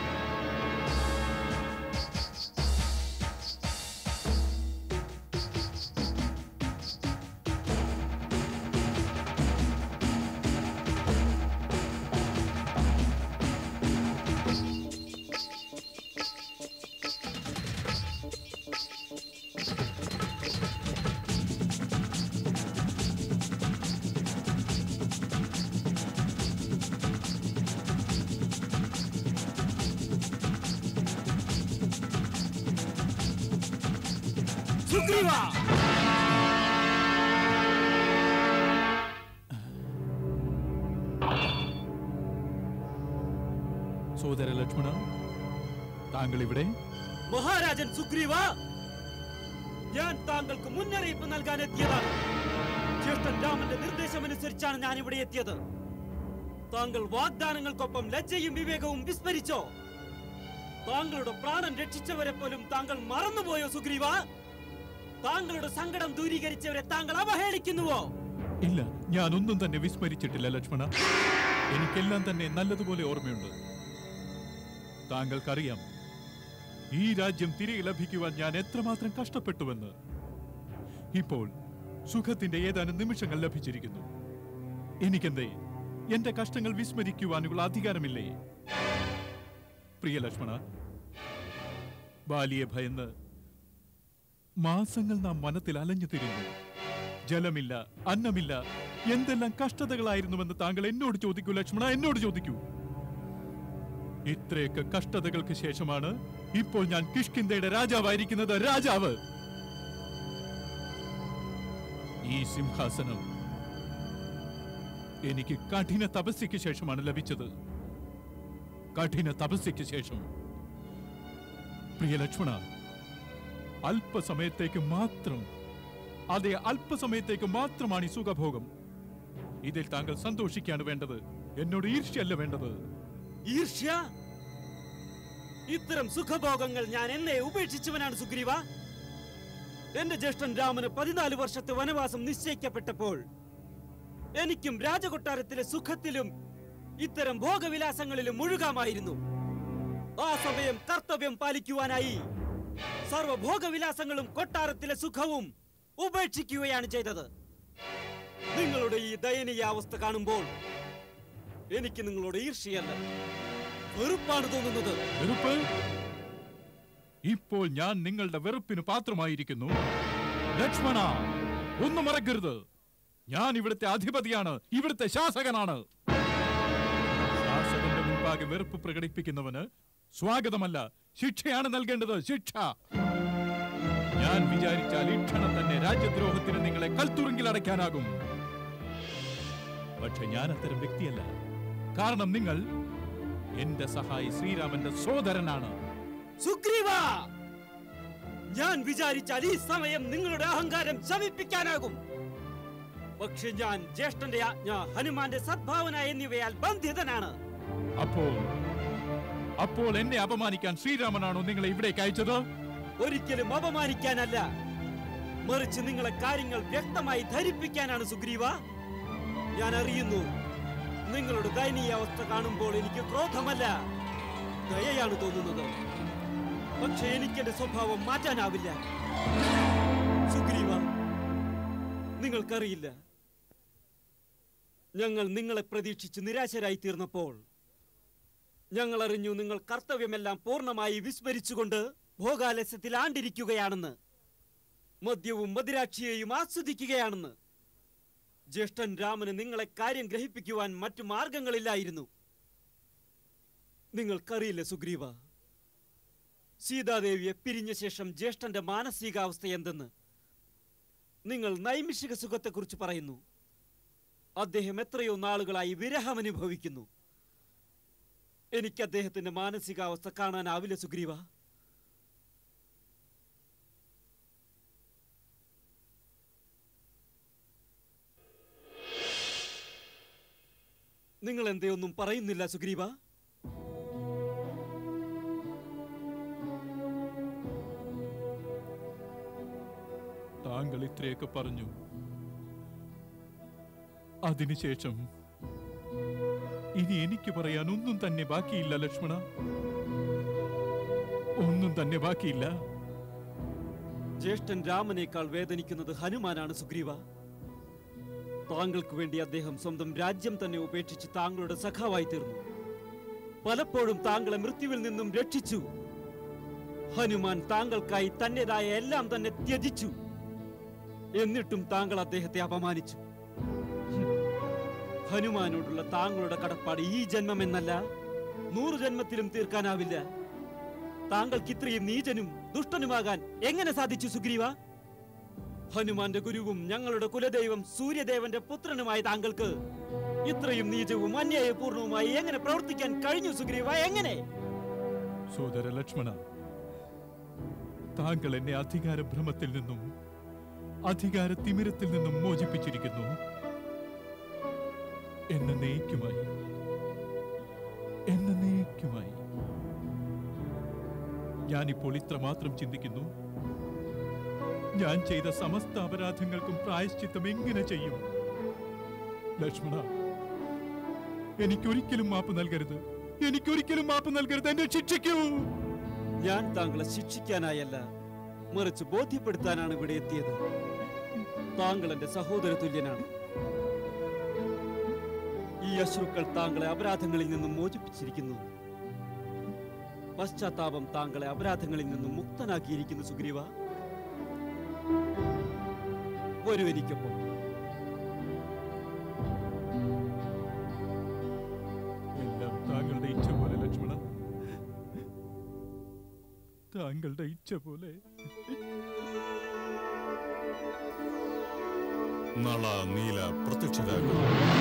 സുഗ്രീവ സോദര ലക്ഷ്മണ താങ്കൾ ഇവിടെ മഹാരാജൻ സുഗ്രീവ ഞാൻ താങ്കൾക്ക് മുന്നറിയിപ്പ് നൽകാൻ എത്തിയതാണ് ജ്യേഷ്ഠൻ രാമന്റെ നിർദ്ദേശമനുസരിച്ചാണ് ഞാൻ ഇവിടെ എത്തിയത് താങ്കൾ വാഗ്ദാനങ്ങൾക്കൊപ്പം ലജ്ജയും വിവേകവും വിസ്മരിച്ചോ താങ്കളുടെ പ്രാണൻ രക്ഷിച്ചവരെ പോലും താങ്കൾ മറന്നുപോയോ സുഗ്രീവ താങ്കളുടെ സങ്കടം ദൂരീകരിച്ചവരെ താങ്കൾ അവഹേളിക്കുന്നുവോ ഇല്ല ഞാനൊന്നും തന്നെ വിസ്മരിച്ചിട്ടില്ല ലക്ഷ്മണ എനിക്കെല്ലാം തന്നെ നല്ലതുപോലെ ഓർമ്മയുണ്ട് താങ്കൾക്കറിയാം ഈ രാജ്യം തിരികെ ലഭിക്കുവാൻ ഞാൻ എത്രമാത്രം കഷ്ടപ്പെട്ടുവെന്ന് ഇപ്പോൾ സുഖത്തിന്റെ ഏതാനും നിമിഷങ്ങൾ ലഭിച്ചിരിക്കുന്നു എനിക്കെന്തേ എന്റെ കഷ്ടങ്ങൾ വിസ്മരിക്കുവാനുള്ള അധികാരമില്ലേ പ്രിയ ലക്ഷ്മണ ബാലിയെ ഭയന്ന് മാസങ്ങൾ നാം വനത്തിൽ അലഞ്ഞു തിരിഞ്ഞു ജലമില്ല അന്നമില്ല എന്തെല്ലാം കഷ്ടതകളായിരുന്നുവെന്ന് താങ്കൾ എന്നോട് ചോദിക്കൂ ലക്ഷ്മണ എന്നോട് ചോദിക്കൂ ഇത്രയൊക്കെ കഷ്ടതകൾക്ക് ശേഷമാണ് ഇപ്പോൾ ഞാൻ കിഷ്കിന്തയുടെ രാജാവായിരിക്കുന്നത് രാജാവ് ഈ സിംഹാസനം എനിക്ക് കഠിന തപസ്യയ്ക്ക് ശേഷമാണ് ലഭിച്ചത് കഠിന തപസ്യയ്ക്ക് ശേഷം പ്രിയ ലക്ഷ്മണ അല്പസമയത്തേക്ക് മാത്രം അതെ അല്പസമയത്തേക്ക് മാത്രമാണ് ഈ സുഖഭോഗം ഇതിൽ താങ്കൾ സന്തോഷിക്കാണ് വേണ്ടത് എന്നോട് ഈർഷ്യല്ല വേണ്ടത് ഈർഷ്യ ഇത്തരം സുഖഭോഗങ്ങൾ ഞാൻ എന്നെ ഉപേക്ഷിച്ചവനാണ് സുഗ്രീവ എന്റെ ജ്യേഷ്ഠൻ രാമന് പതിനാല് വർഷത്തെ വനവാസം നിശ്ചയിക്കപ്പെട്ടപ്പോൾ എനിക്കും രാജകൊട്ടാരത്തിലെ സുഖത്തിലും ഇത്തരം ഭോഗവിലാസങ്ങളിലും മുഴുകാമായിരുന്നു ആ സമയം കർത്തവ്യം പാലിക്കുവാനായി സർവഭോഗവിലാസങ്ങളും കൊട്ടാരത്തിലെ സുഖവും ഉപേക്ഷിക്കുകയാണ് ചെയ്തത് നിങ്ങളുടെ ഈ ദയനീയ അവസ്ഥ കാണുമ്പോൾ എനിക്ക് നിങ്ങളോട് ഈർഷ്യയല്ല വെറുപ്പാണ് തോന്നുന്നത് വെറുപ്പ് ഇപ്പോൾ ഞാൻ നിങ്ങളുടെ വെറുപ്പിന് പാത്രമായിരിക്കുന്നു ലക്ഷ്മണ ഒന്നും മറക്കരുത് ഞാൻ ഇവിടുത്തെ അധിപതിയാണ് ഇവിടുത്തെ ശാസകനാണ് ശാസകന്റെ മുൻപാകെ വെറുപ്പ് പ്രകടിപ്പിക്കുന്നവന് സ്വാഗതമല്ല ശിക്ഷയാണ് നൽകേണ്ടത് ശിക്ഷ ഞാൻ വിചാരിച്ചാൽ ഇക്ഷണം തന്നെ രാജ്യദ്രോഹത്തിന് നിങ്ങളെ കൽത്തുറുങ്കിൽ അടയ്ക്കാനാകും പക്ഷെ ഞാൻ അത്തരം വ്യക്തിയല്ല കാരണം നിങ്ങൾ എന്റെ സഹായി ശ്രീരാമന്റെ സോദരനാണ് സുഗ്രീവ ഞാൻ വിചാരിച്ചാൽ ഈ സമയം നിങ്ങളുടെ അഹങ്കാരം ശമിപ്പിക്കാനാകും പക്ഷെ ഞാൻ ജ്യേഷ്ഠന്റെ ആജ്ഞ ഹനുമാന്റെ സദ്ഭാവന എന്നിവയാൽ ബന്ധിതനാണ് അപ്പോൾ അപ്പോൾ എന്നെ അപമാനിക്കാൻ ശ്രീരാമനാണോ നിങ്ങളെ ഇവിടേക്ക് അയച്ചത് ഒരിക്കലും അപമാനിക്കാനല്ല മറിച്ച് നിങ്ങളെ കാര്യങ്ങൾ വ്യക്തമായി ധരിപ്പിക്കാനാണ് സുഗ്രീവ ഞാൻ അറിയുന്നു നിങ്ങളുടെ ദയനീയ അവസ്ഥ കാണുമ്പോൾ എനിക്ക് ക്രോധമല്ല ദയയാണ് തോന്നുന്നത് പക്ഷെ എനിക്ക് എന്റെ സ്വഭാവം മാറ്റാനാവില്ല സുഗ്രീവ നിങ്ങൾക്കറിയില്ല ഞങ്ങൾ നിങ്ങളെ പ്രതീക്ഷിച്ച് നിരാശരായി തീർന്നപ്പോൾ ഞങ്ങൾ അറിഞ്ഞു നിങ്ങൾ കർത്തവ്യമെല്ലാം പൂർണ്ണമായി വിസ്മരിച്ചുകൊണ്ട് ഭോഗാലസ്യത്തിൽ ആണ്ടിരിക്കുകയാണെന്ന് മദ്യവും മദിരാക്ഷിയെയും ആസ്വദിക്കുകയാണെന്ന് ജ്യേഷ്ഠൻ രാമന് നിങ്ങളെ കാര്യം ഗ്രഹിപ്പിക്കുവാൻ മറ്റു മാർഗങ്ങളില്ലായിരുന്നു നിങ്ങൾക്കറിയില്ല സുഗ്രീവ സീതാദേവിയെ പിരിഞ്ഞ ശേഷം ജ്യേഷ്ഠന്റെ മാനസികാവസ്ഥ എന്തെന്ന് നിങ്ങൾ നൈമിഷിക സുഖത്തെക്കുറിച്ച് പറയുന്നു അദ്ദേഹം എത്രയോ നാളുകളായി വിരഹം അനുഭവിക്കുന്നു എനിക്ക് അദ്ദേഹത്തിന്റെ മാനസികാവസ്ഥ കാണാനാവില്ല സുഗ്രീവ നിങ്ങൾ എന്തേ ഒന്നും പറയുന്നില്ല സുഗ്രീവ താങ്കൾ ഇത്രയൊക്കെ പറഞ്ഞു അതിനുശേഷം ഇനി എനിക്ക് പറയാൻ ഒന്നും തന്നെ ബാക്കിയില്ല ലക്ഷ്മണ ഒന്നും തന്നെ ബാക്കിയില്ല ജ്യേഷ്ഠൻ രാമനേക്കാൾ വേദനിക്കുന്നത് ഹനുമാനാണ് സുഗ്രീവ താങ്കൾക്ക് വേണ്ടി അദ്ദേഹം സ്വന്തം രാജ്യം തന്നെ ഉപേക്ഷിച്ച് താങ്കളുടെ സഖാവായി തീർന്നു പലപ്പോഴും താങ്കളെ മൃത്യുവിൽ നിന്നും രക്ഷിച്ചു ഹനുമാൻ താങ്കൾക്കായി തന്റേതായ എല്ലാം തന്നെ ത്യജിച്ചു എന്നിട്ടും താങ്കൾ അദ്ദേഹത്തെ അപമാനിച്ചു ഹും. ഹനുമാനോടുള്ള താങ്കളുടെ കടപ്പാട് ഈ ജന്മമെന്നല്ല നൂറു ജന്മത്തിലും തീർക്കാനാവില്ല താങ്കൾക്ക് ഇത്രയും നീചനും ദുഷ്ടനുമാകാൻ എങ്ങനെ സാധിച്ചു സുഗ്രീവ ഹനുമാന്റെ ഗുരുവും ഞങ്ങളുടെ കുലദൈവം സൂര്യദേവന്റെ പുത്രനുമായ താങ്കൾക്ക് ഇത്രയും നീചവും അന്യായപൂർണവുമായി എങ്ങനെ പ്രവർത്തിക്കാൻ കഴിഞ്ഞു സുഗ്രീവ എങ്ങനെ സോദര ലക്ഷ്മണ താങ്കൾ എന്നെ അധികാരഭ്രമത്തിൽ നിന്നും അധികാര തിമിരത്തിൽ നിന്നും മോചിപ്പിച്ചിരിക്കുന്നു എന്നേക്കുമായി എന്നേക്കുമായി ഞാനിപ്പോൾ ഇത്ര മാത്രം ചിന്തിക്കുന്നു ഞാൻ ചെയ്ത സമസ്ത അപരാധങ്ങൾക്കും പ്രായശ്ചിത്തം എങ്ങനെ ചെയ്യും ലക്ഷ്മണ എനിക്കൊരിക്കലും മാപ്പ് നൽകരുത് എനിക്കൊരിക്കലും മാപ്പ് നൽകരുത് എന്നെ ശിക്ഷിക്കൂ ഞാൻ താങ്കളെ ശിക്ഷിക്കാനായല്ല മറിച്ച് ബോധ്യപ്പെടുത്താനാണ് ഇവിടെ എത്തിയത് താങ്കൾ എന്റെ സഹോദര തുല്യനാണ് ഈ അശ്രുക്കൾ താങ്കളെ അപരാധങ്ങളിൽ നിന്നും മോചിപ്പിച്ചിരിക്കുന്നു പശ്ചാത്താപം താങ്കളെ അപരാധങ്ങളിൽ നിന്നും മുക്തനാക്കിയിരിക്കുന്നു സുഗ്രീവ വരൂ എനിക്കൊപ്പം എല്ലാം താങ്കളുടെ ഇച്ഛ പോലെ ലക്ഷ്മണ താങ്കളുടെ ഇച്ഛ പോലെ നള നീല പ്രത്യക്ഷരാകും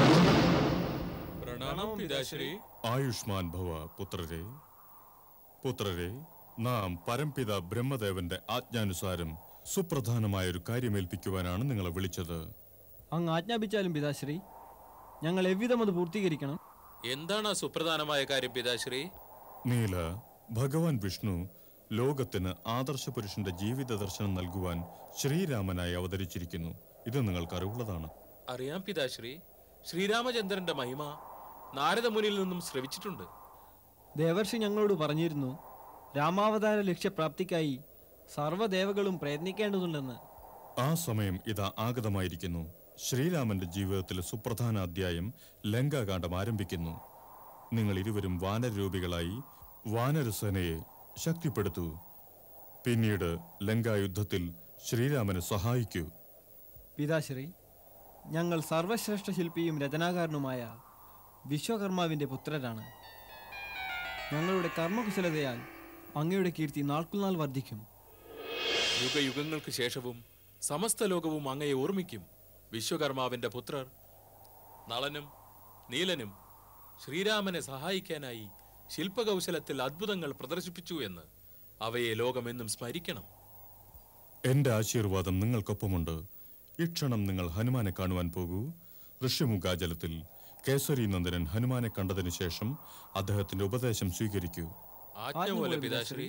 പ്രണാമം പിതാശ്രീ ആയുഷ്മാൻ ഭവ പുത്രരെ പുത്രരെ നാം പരംപിത ബ്രഹ്മദേവന്റെ ആജ്ഞാനുസാരം സുപ്രധാനമായ ഒരു കാര്യമേൽപ്പിക്കുവാനാണ് നിങ്ങളെ വിളിച്ചത് അങ്ങ് ആജ്ഞാപിച്ചാലും പിതാശ്രീ ഞങ്ങൾ എவ்விதം അത് പൂർത്തീകരിക്കണം എന്താണ് ആ സുപ്രധാനമായ കാര്യം പിതാശ്രീ നീല ഭഗവാൻ വിഷ്ണു ലോകത്തിന് ആദർശ പുരുഷന്റെ ജീവിത ദർശനം നൽകുവാൻ ശ്രീരാമനായി അവതരിച്ചിരിക്കുന്നു ഇത് നിങ്ങൾക്ക് അറിവുള്ളതാണ് അറിയാം പിതാശ്രീ ശ്രീരാമചന്ദ്രന്റെ മഹിമ നാരദമുനിയിൽ നിന്നും ശ്രവിച്ചിട്ടുണ്ട് ദേവർഷി ഞങ്ങളോട് പറഞ്ഞിരുന്നു രാമാവതാര ലക്ഷ്യപ്രാപ്തിക്കായി സർവ്വദേവകളും പ്രയത്നിക്കേണ്ടതുണ്ടെന്ന് ആ സമയം ഇതാ ആഗതമായിരിക്കുന്നു ശ്രീരാമന്റെ ജീവിതത്തിലെ സുപ്രധാന അധ്യായം ലങ്കാകാന്ഡം ആരംഭിക്കുന്നു നിങ്ങൾ ഇരുവരും വാനരൂപികളായി വാനരസേനയെ ശക്തിപ്പെടുത്തൂ പിന്നീട് ലങ്കായുദ്ധത്തിൽ ശ്രീരാമനെ സഹായിക്കൂ പിതാശ്രീ ഞങ്ങൾ സർവശ്രേഷ്ഠ ശില്പിയും രചനാകാരനുമായ വിശ്വകർമാവിൻ്റെ പുത്രരാണ് ഞങ്ങളുടെ കർമ്മകുശലതയാൽ അങ്ങയുടെ കീർത്തി നാൾക്കുനാൾ വർദ്ധിക്കും യുഗയുഗങ്ങൾക്ക് ശേഷവും സമസ്ത ലോകവും അങ്ങയെ ഓർമ്മിക്കും വിശ്വകർമാവിന്റെ പുത്രർ നളനും നീലനും ശ്രീരാമനെ സഹായിക്കാനായി ശില്പകൗശലത്തിൽ അത്ഭുതങ്ങൾ പ്രദർശിപ്പിച്ചു എന്ന് അവയെ ലോകമെന്നും സ്മരിക്കണം എന്റെ ആശീർവാദം നിങ്ങൾക്കൊപ്പമുണ്ട് ഇക്ഷണം നിങ്ങൾ ഹനുമാനെ കാണുവാൻ പോകൂ ഋഷ്യമുഖാജലത്തിൽ കേസരി നന്ദനൻ ഹനുമാനെ കണ്ടതിനു ശേഷം അദ്ദേഹത്തിന്റെ ഉപദേശം സ്വീകരിക്കൂ ആജ്ഞ പോലെ പിതാശ്രീ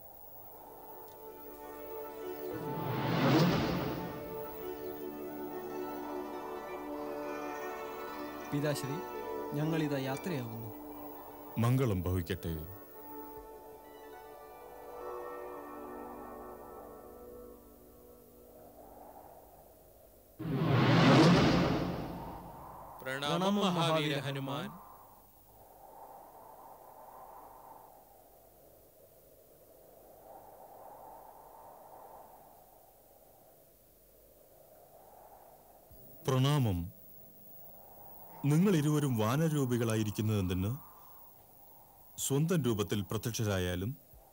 പിതാശ്രീ ഞങ്ങളിതാ യാത്രയാകുന്നു മംഗളം ഭവിക്കട്ടെ പ്രണാമം മഹാവീര ഹനുമാൻ പ്രണാമം നിങ്ങൾ ഇരുവരും വാനരൂപികളായിരിക്കുന്നതെന്തിന് സ്വന്തം രൂപത്തിൽ പ്രത്യക്ഷരായാലും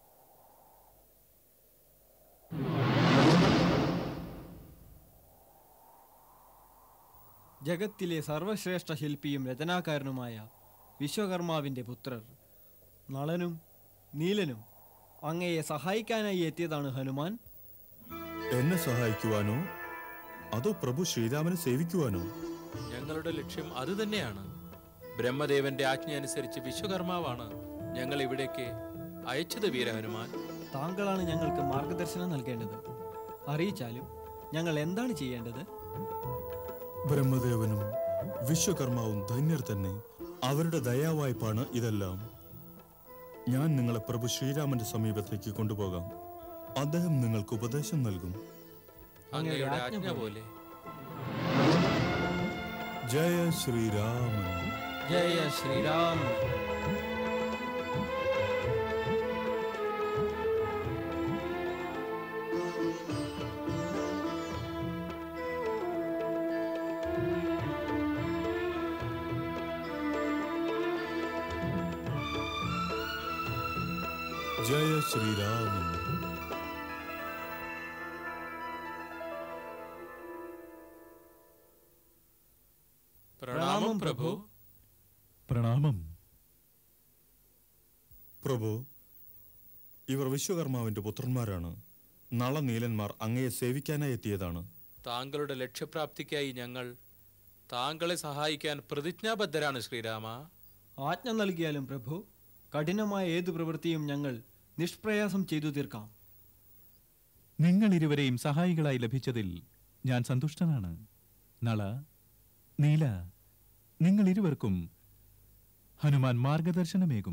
ജഗത്തിലെ സർവശ്രേഷ്ഠ ശില്പിയും രചനാകാരനുമായ വിശ്വകർമാവിൻ്റെ പുത്രർ നളനും നീലനും അങ്ങയെ സഹായിക്കാനായി എത്തിയതാണ് ഹനുമാൻ എന്നെ സഹായിക്കുവാനോ അതോ പ്രഭു ശ്രീരാമനെ സേവിക്കുവാനോ ഞങ്ങളുടെ ലക്ഷ്യം അതുതന്നെയാണ് ബ്രഹ്മദേവന്റെ ആജ്ഞ അനുസരിച്ച് വിശ്വകർമാവാണ് ഞങ്ങൾ ഇവിടേക്ക് അയച്ചത് വീരഹനുമാൻ താങ്കളാണ് ഞങ്ങൾക്ക് മാർഗദർശനം നൽകേണ്ടത് അറിയിച്ചാലും ഞങ്ങൾ എന്താണ് ചെയ്യേണ്ടത് ബ്രഹ്മദേവനും വിശ്വകർമാവും ധന്യർ തന്നെ അവരുടെ ദയാവായ്പാണ് ഇതെല്ലാം ഞാൻ നിങ്ങളെ പ്രഭു ശ്രീരാമന്റെ സമീപത്തേക്ക് കൊണ്ടുപോകാം അദ്ദേഹം നിങ്ങൾക്ക് ഉപദേശം നൽകും അങ്ങയുടെ ആജ്ഞ പോലെ ജയ ശ്രീരാമൻ ജയ ശ്രീരാം ജയ ശ്രീരാമൻ പ്രണാമം പ്രഭു പ്രണാമം പ്രഭു ഇവർ വിശ്വകർമാവിന്റെ പുത്രന്മാരാണ് നളനീലന്മാർ അങ്ങയെ സേവിക്കാനായി എത്തിയതാണ് താങ്കളുടെ ലക്ഷ്യപ്രാപ്തിക്കായി ഞങ്ങൾ താങ്കളെ സഹായിക്കാൻ പ്രതിജ്ഞാബദ്ധരാണ് ശ്രീരാമ ആജ്ഞ നൽകിയാലും പ്രഭു കഠിനമായ ഏതു പ്രവൃത്തിയും ഞങ്ങൾ നിഷ്പ്രയാസം ചെയ്തു തീർക്കാം നിങ്ങൾ ഇരുവരെയും സഹായികളായി ലഭിച്ചതിൽ ഞാൻ സന്തുഷ്ടനാണ് നള നീല നിങ്ങൾ ഇരുവർക്കും ഹനുമാൻ മാർഗദർശനമേകും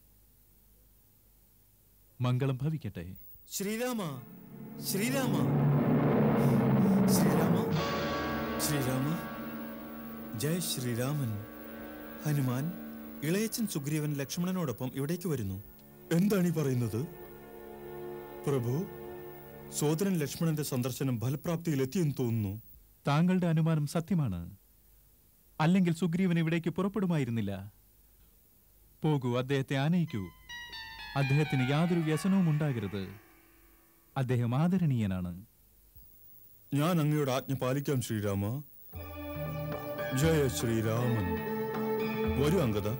മംഗളം ഭവിക്കട്ടെ ശ്രീരാമ ശ്രീരാമ ശ്രീരാമ ശ്രീരാമ ജയ ശ്രീരാമൻ ഹനുമാൻ ഇളയച്ചൻ സുഗ്രീവൻ ലക്ഷ്മണനോടൊപ്പം ഇവിടേക്ക് വരുന്നു എന്താണ് ഈ പറയുന്നത് പ്രഭു സോദരൻ ലക്ഷ്മണന്റെ സന്ദർശനം ഫലപ്രാപ്തിയിൽ എത്തിയെന്ന് തോന്നുന്നു താങ്കളുടെ അനുമാനം സത്യമാണ് അല്ലെങ്കിൽ സുഗ്രീവൻ ഇവിടേക്ക് പുറപ്പെടുമായിരുന്നില്ല പോകൂ അദ്ദേഹത്തെ ആനയിക്കൂ അദ്ദേഹത്തിന് യാതൊരു വ്യസനവും ഉണ്ടാകരുത് അദ്ദേഹം ആദരണീയനാണ് ഞാൻ അങ്ങയുടെ ആജ്ഞ പാലിക്കാം ശ്രീരാമ ജയ ശ്രീരാമൻ വരൂ അങ്കത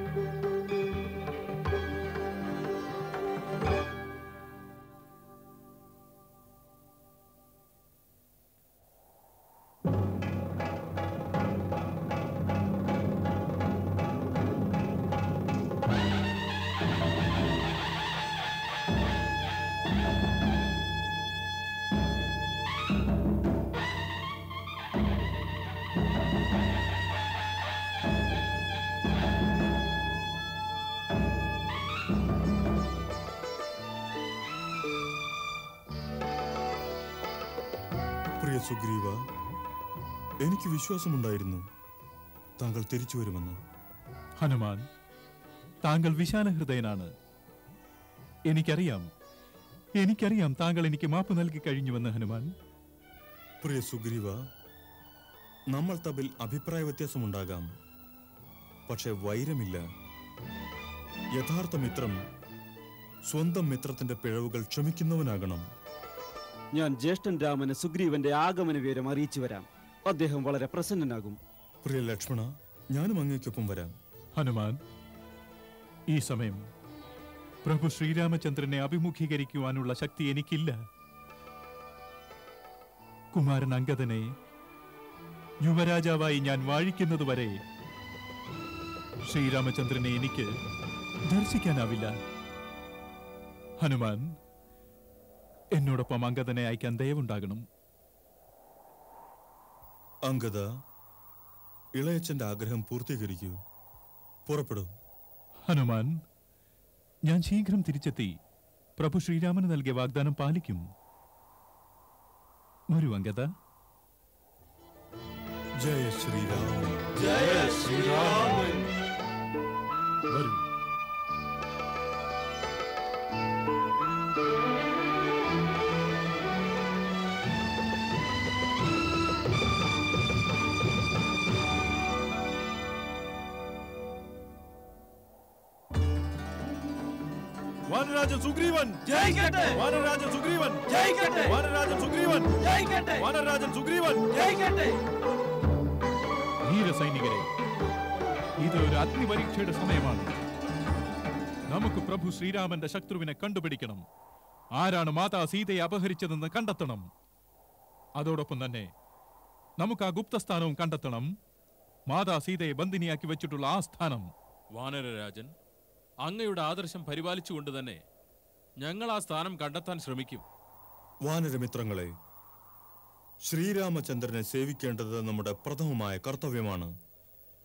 പ്രിയ സുഗ്രീവ എനിക്ക് വിശ്വാസമുണ്ടായിരുന്നു താങ്കൾ തിരിച്ചു വരുമെന്ന് ഹനുമാൻ താങ്കൾ വിശാലഹൃദയനാണ് എനിക്കറിയാം എനിക്കറിയാം താങ്കൾ എനിക്ക് മാപ്പ് നൽകി കഴിഞ്ഞുവെന്ന് ഹനുമാൻ പ്രിയ സുഗ്രീവ നമ്മൾ തമ്മിൽ അഭിപ്രായ വ്യത്യാസമുണ്ടാകാം പക്ഷെ വൈരമില്ല യഥാർത്ഥ മിത്രം സ്വന്തം മിത്രത്തിന്റെ പിഴവുകൾ ക്ഷമിക്കുന്നവനാകണം ഞാൻ ജ്യേഷ്ഠൻ രാമന് സുഗ്രീവന്റെ ആഗമന വിവരം അറിയിച്ചു വരാം അദ്ദേഹം വളരെ പ്രസന്നനാകും പ്രിയ ലക്ഷ്മണ ഞാനും അങ്ങേക്കൊപ്പം വരാം ഹനുമാൻ ഈ സമയം പ്രഭു ശ്രീരാമചന്ദ്രനെ അഭിമുഖീകരിക്കുവാനുള്ള ശക്തി എനിക്കില്ല കുമാരൻ അങ്കദനെ യുവരാജാവായി ഞാൻ വാഴിക്കുന്നതുവരെ ശ്രീരാമചന്ദ്രനെ എനിക്ക് ദർശിക്കാനാവില്ല ഹനുമാൻ എന്നോടൊപ്പം അങ്കദനെ അയക്കാൻ ദയവുണ്ടാകണം അങ്കദ ഇളയച്ചന്റെ ആഗ്രഹം പൂർത്തീകരിക്കൂ പുറപ്പെടൂ ഹനുമാൻ ഞാൻ ശീഘ്രം തിരിച്ചെത്തി പ്രഭു ശ്രീരാമന് നൽകിയ വാഗ്ദാനം പാലിക്കും വരൂ അങ്കദ ജയ ശ്രീരാമൻ വരൂ വാനരാജൻ സുഗ്രീവൻ ജയിക്കട്ടെ വാനരാജൻ സുഗ്രീവൻ ജയിക്കട്ടെ വാനരാജൻ സുഗ്രീവൻ ജയിക്കട്ടെ വാനരാജൻ സുഗ്രീവൻ ജയിക്കട്ടെ വീരസൈനികരെ ഇത് ഒരു അഗ്നിപരീക്ഷയുടെ സമയമാണ് നമുക്ക് പ്രഭു ശ്രീരാമന്റെ ശത്രുവിനെ കണ്ടുപിടിക്കണം ആരാണ് മാതാ സീതയെ അപഹരിച്ചതെന്ന് കണ്ടെത്തണം അതോടൊപ്പം തന്നെ നമുക്ക് ആ ഗുപ്തസ്ഥാനവും കണ്ടെത്തണം മാതാ സീതയെ ബന്ദിനിയാക്കി വെച്ചിട്ടുള്ള ആ സ്ഥാനം വാനരരാജൻ അങ്ങയുടെ ആദർശം പരിപാലിച്ചുകൊണ്ട് തന്നെ ഞങ്ങൾ ആ സ്ഥാനം കണ്ടെത്താൻ ശ്രമിക്കും വാനരമിത്രങ്ങളെ ശ്രീരാമചന്ദ്രനെ സേവിക്കേണ്ടത് നമ്മുടെ പ്രഥമമായ കർത്തവ്യമാണ്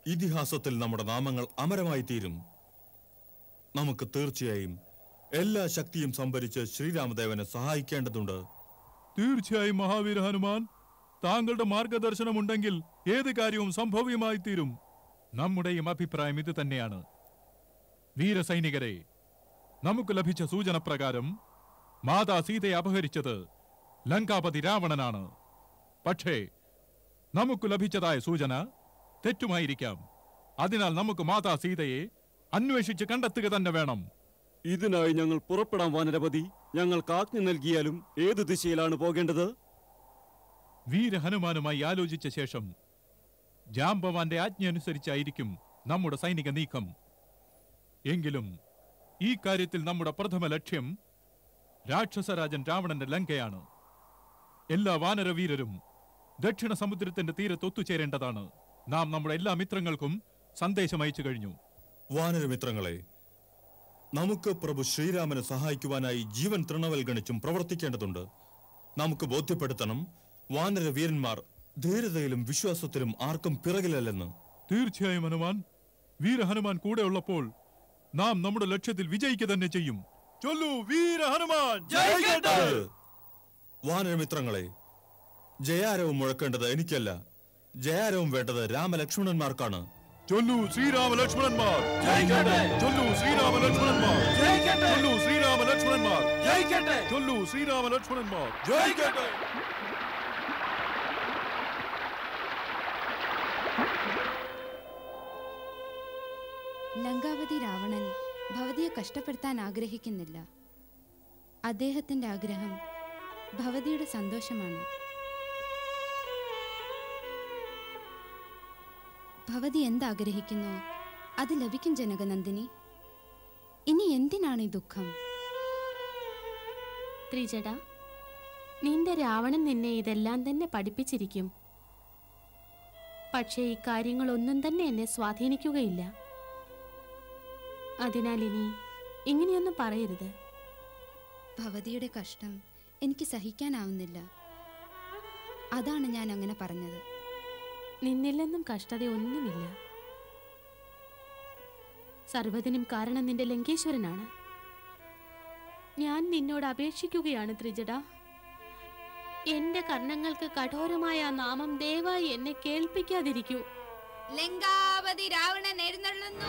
ഇതിഹാസത്തിൽ നമ്മുടെ നാമങ്ങൾ അമരമായി തീരും നമുക്ക് തീർച്ചയായും എല്ലാ ശക്തിയും സംഭരിച്ച് ശ്രീരാമദേവനെ സഹായിക്കേണ്ടതുണ്ട് തീർച്ചയായും മഹാവീര ഹനുമാൻ താങ്കളുടെ മാർഗദർശനമുണ്ടെങ്കിൽ ഏത് കാര്യവും സംഭവ്യമായി തീരും നമ്മുടെയും അഭിപ്രായം ഇത് തന്നെയാണ് വീരസൈനികരെ നമുക്ക് ലഭിച്ച സൂചന പ്രകാരം മാതാ സീതയെ അപഹരിച്ചത് ലങ്കാപതി രാവണനാണ് പക്ഷേ നമുക്ക് ലഭിച്ചതായ സൂചന തെറ്റുമായിരിക്കാം അതിനാൽ നമുക്ക് മാതാ സീതയെ അന്വേഷിച്ച് കണ്ടെത്തുക തന്നെ വേണം ഇതിനായി ഞങ്ങൾ പുറപ്പെടാൻ വാനരപതി ഞങ്ങൾക്ക് ആജ്ഞ നൽകിയാലും ഏത് ദിശയിലാണ് പോകേണ്ടത് വീരഹനുമാനുമായി ആലോചിച്ച ശേഷം ജാംബവാന്റെ ആജ്ഞ അനുസരിച്ചായിരിക്കും നമ്മുടെ സൈനിക നീക്കം എങ്കിലും ഈ കാര്യത്തിൽ നമ്മുടെ പ്രഥമ ലക്ഷ്യം രാക്ഷസരാജൻ രാവണന്റെ ലങ്കയാണ് എല്ലാ വാനരവീരരും ദക്ഷിണ സമുദ്രത്തിന്റെ തീരത്ത് ഒത്തുചേരേണ്ടതാണ് നാം നമ്മുടെ എല്ലാ മിത്രങ്ങൾക്കും സന്ദേശം അയച്ചു കഴിഞ്ഞു വാനരമിത്രങ്ങളെ നമുക്ക് പ്രഭു ശ്രീരാമനെ സഹായിക്കുവാനായി ജീവൻ തൃണവൽഗണിച്ചും പ്രവർത്തിക്കേണ്ടതുണ്ട് നമുക്ക് ബോധ്യപ്പെടുത്തണം വാനര വീരന്മാർ ധീരതയിലും വിശ്വാസത്തിലും ആർക്കും പിറകിലല്ലെന്ന് തീർച്ചയായും ഹനുമാൻ വീരഹനുമാൻ കൂടെ ഉള്ളപ്പോൾ നാം നമ്മുടെ ലക്ഷ്യത്തിൽ വിജയിക്കുക തന്നെ ചെയ്യും ചൊല്ലു വീര ഹനുമാൻ അത് വാനരമിത്രങ്ങളെ ജയാരവും മുഴക്കേണ്ടത് എനിക്കല്ല ജയാരവും വേണ്ടത് രാമലക്ഷ്മണന്മാർക്കാണ് ചൊല്ലു ശ്രീരാമ ലക്ഷ്മണന്മാർ ചൊല്ലു ശ്രീരാമ ലക്ഷ്മണന്മാർ ചൊല്ലു ശ്രീരാമ ലക്ഷ്മണന്മാർ ചൊല്ലു ശ്രീരാമ ലക്ഷ്മണന്മാർ ജയിക്കട്ടെ ലങ്കാവതി രാവണൻ ഭവതിയെ കഷ്ടപ്പെടുത്താൻ ആഗ്രഹിക്കുന്നില്ല അദ്ദേഹത്തിന്റെ ആഗ്രഹം ഭവതിയുടെ സന്തോഷമാണ് ഭവതി എന്താഗ്രഹിക്കുന്നു അത് ലഭിക്കും ജനകനന്ദിനി ഇനി എന്തിനാണ് ഈ ദുഃഖം ത്രിജട നിന്റെ രാവണൻ നിന്നെ ഇതെല്ലാം തന്നെ പഠിപ്പിച്ചിരിക്കും പക്ഷേ ഈ കാര്യങ്ങളൊന്നും തന്നെ എന്നെ സ്വാധീനിക്കുകയില്ല അതിനാൽ ഇനി ഇങ്ങനെയൊന്നും പറയരുത് ഭവതിയുടെ കഷ്ടം എനിക്ക് സഹിക്കാനാവുന്നില്ല അതാണ് ഞാൻ അങ്ങനെ പറഞ്ഞത് നിന്നിൽ നിന്നും കഷ്ടതയൊന്നുമില്ല സർവ്വതിനും കാരണം നിന്റെ ലങ്കേശ്വരനാണ് ഞാൻ നിന്നോട് അപേക്ഷിക്കുകയാണ് ത്രിജട എന്റെ കർണങ്ങൾക്ക് കഠോരമായ ആ നാമം ദയവായി എന്നെ കേൾപ്പിക്കാതിരിക്കൂ ലങ്കാവതി രാവണൻ എഴുന്നള്ളുന്നു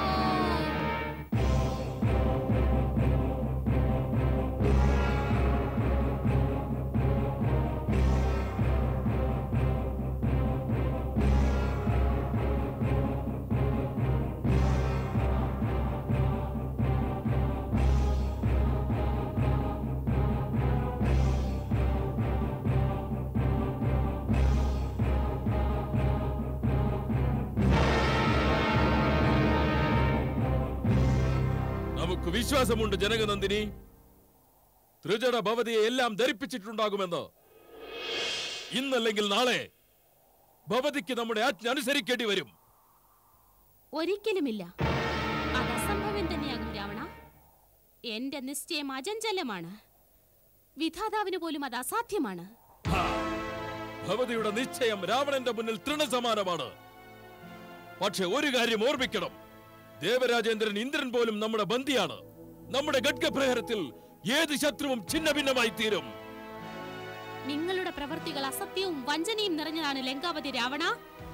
നമുക്ക് വിശ്വാസമുണ്ട് ജനകനന്ദിനി ത്രിജട ഭവതിയെ എല്ലാം ധരിപ്പിച്ചിട്ടുണ്ടാകുമെന്ന് ഇന്നല്ലെങ്കിൽ നാളെ ഭവതിക്ക് നമ്മുടെ ആജ്ഞ അനുസരിക്കേണ്ടി വരും ഒരിക്കലുമില്ല അത് അസംഭവ്യം തന്നെയാകും രാവണ എന്റെ നിശ്ചയം അചഞ്ചലമാണ് വിധാതാവിന് പോലും അത് അസാധ്യമാണ് ഭവതിയുടെ നിശ്ചയം രാവണന്റെ മുന്നിൽ തൃണസമാനമാണ് പക്ഷെ ഒരു കാര്യം ഓർമ്മിക്കണം ദേവരാജേന്ദ്രൻ ഇന്ദ്രൻ പോലും നമ്മുടെ ബന്ദിയാണ് നമ്മുടെ ഖഡ്ഗപ്രഹരത്തിൽ ഏത് ശത്രുവും ഛിന്ന ഭിന്നമായി തീരും നിങ്ങളുടെ പ്രവൃത്തികൾ അസത്യവും വഞ്ചനയും നിറഞ്ഞതാണ് ലങ്കാവതി രാവണ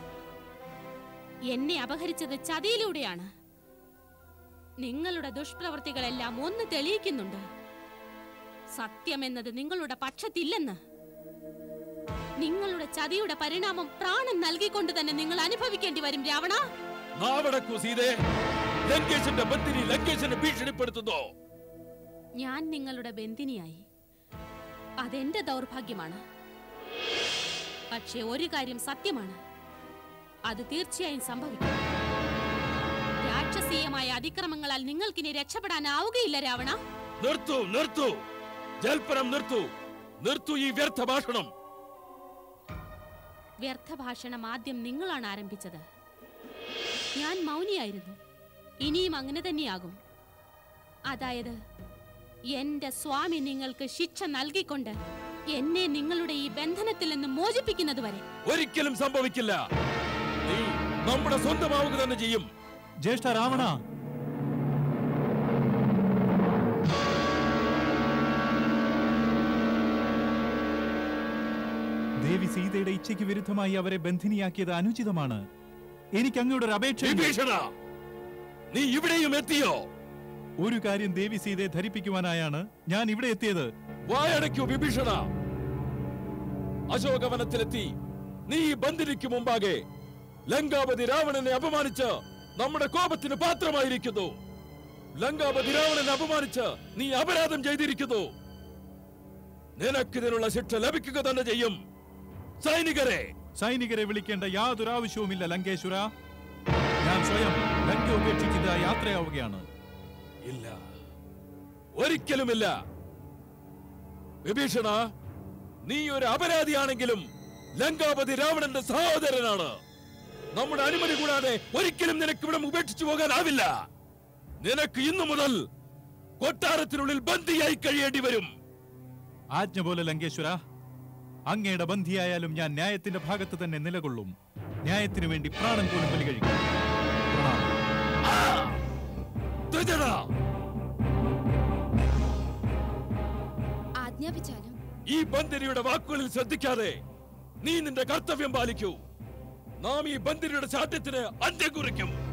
എന്നെ അപഹരിച്ചത് ചതിയിലൂടെയാണ് നിങ്ങളുടെ ദുഷ്പ്രവൃത്തികളെല്ലാം ഒന്ന് തെളിയിക്കുന്നുണ്ട് സത്യമെന്നത് നിങ്ങളുടെ പക്ഷത്തില്ലെന്ന് നിങ്ങളുടെ ചതിയുടെ പരിണാമം പ്രാണൻ നൽകിക്കൊണ്ട് തന്നെ നിങ്ങൾ അനുഭവിക്കേണ്ടി വരും രാവണ നാവടക്കു സീതേ ലങ്കേശന്റെ ബന്ദിനി ലങ്കേശനെ ഭീഷണിപ്പെടുത്തുന്നോ ഞാൻ നിങ്ങളുടെ ബന്ധിനിയായി അതെന്റെ ദൗർഭാഗ്യമാണ് പക്ഷേ ഒരു കാര്യം സത്യമാണ് അത് തീർച്ചയായും സംഭവിക്കും രാക്ഷസീയമായ അതിക്രമങ്ങളാൽ നിങ്ങൾക്കിനി രക്ഷപ്പെടാനാവുകയില്ല രാവണ നിർത്തൂ നിർത്തൂ ജൽപ്പനം നിർത്തൂ നിർത്തൂ ഈ വ്യർത്ഥ ഭാഷണം വ്യർത്ഥഭാഷണം ആദ്യം നിങ്ങളാണ് ആരംഭിച്ചത് ഞാൻ മൗനിയായിരുന്നു ഇനിയും അങ്ങനെ തന്നെയാകും അതായത് എന്റെ സ്വാമി നിങ്ങൾക്ക് ശിക്ഷ നൽകിക്കൊണ്ട് എന്നെ നിങ്ങളുടെ ഈ ബന്ധനത്തിൽ നിന്ന് മോചിപ്പിക്കുന്നത് വരെ ഒരിക്കലും സംഭവിക്കില്ല നീ നമ്മുടെ സ്വന്തമാവുക തന്നെ ചെയ്യും ജ്യേഷ്ഠ രാവണ ദേവി സീതയുടെ ഇച്ഛയ്ക്ക് വിരുദ്ധമായി അവരെ ബന്ധിനിയാക്കിയത് അനുചിതമാണ് എനിക്ക് അങ്ങയുടെ ഒരു അപേക്ഷ വിഭീഷണ നീ ഇവിടെയും എത്തിയോ ഒരു കാര്യം ദേവി സീതയെ ധരിപ്പിക്കുവാനായാണ് ഞാൻ ഇവിടെ എത്തിയത് വായടയ്ക്കൂ വിഭീഷണ അശോകവനത്തിലെത്തി നീ ഈ ബന്ദിനിക്ക് മുമ്പാകെ ലങ്കാപതി രാവണനെ അപമാനിച്ച് നമ്മുടെ കോപത്തിന് പാത്രമായിരിക്കുന്നു ലങ്കാപതി രാവണനെ അപമാനിച്ച് നീ അപരാധം ചെയ്തിരിക്കുന്നു നിനക്കിതിനുള്ള ശിക്ഷ ലഭിക്കുക തന്നെ ചെയ്യും സൈനികരെ സൈനികരെ വിളിക്കേണ്ട യാതൊരു ആവശ്യവുമില്ല ലങ്കേശ്വര ഞാൻ സ്വയം ലങ്ക ഉപേക്ഷിച്ചിട്ട് യാത്രയാവുകയാണ് ഇല്ല ഒരിക്കലുമില്ല വിഭീഷണ നീ ഒരു അപരാധിയാണെങ്കിലും ലങ്കാപതി രാവണന്റെ സഹോദരനാണ് നമ്മുടെ അനുമതി കൂടാതെ ഒരിക്കലും നിനക്ക് ഇവിടെ ഉപേക്ഷിച്ചു പോകാനാവില്ല നിനക്ക് ഇന്നു മുതൽ കൊട്ടാരത്തിനുള്ളിൽ ബന്ദിയായി കഴിയേണ്ടി വരും ആജ്ഞ പോലെ ലങ്കേശ്വര അങ്ങയുടെ ബന്ധിയായാലും ഞാൻ ന്യായത്തിന്റെ ഭാഗത്ത് തന്നെ നിലകൊള്ളും ന്യായത്തിനു വേണ്ടി പ്രാണൻ പോലും ബലി കഴിക്കും പ്രണാമം. ത്രിജട, ആജ്ഞാപിച്ചാലും ഈ ബന്ദിനിയുടെ വാക്കുകളിൽ ശ്രദ്ധിക്കാതെ നീ നിന്റെ കർത്തവ്യം പാലിക്കൂ നാം ഈ ബന്ദിനിയുടെ ശാഠ്യത്തിന് അന്ത്യം കുറിക്കും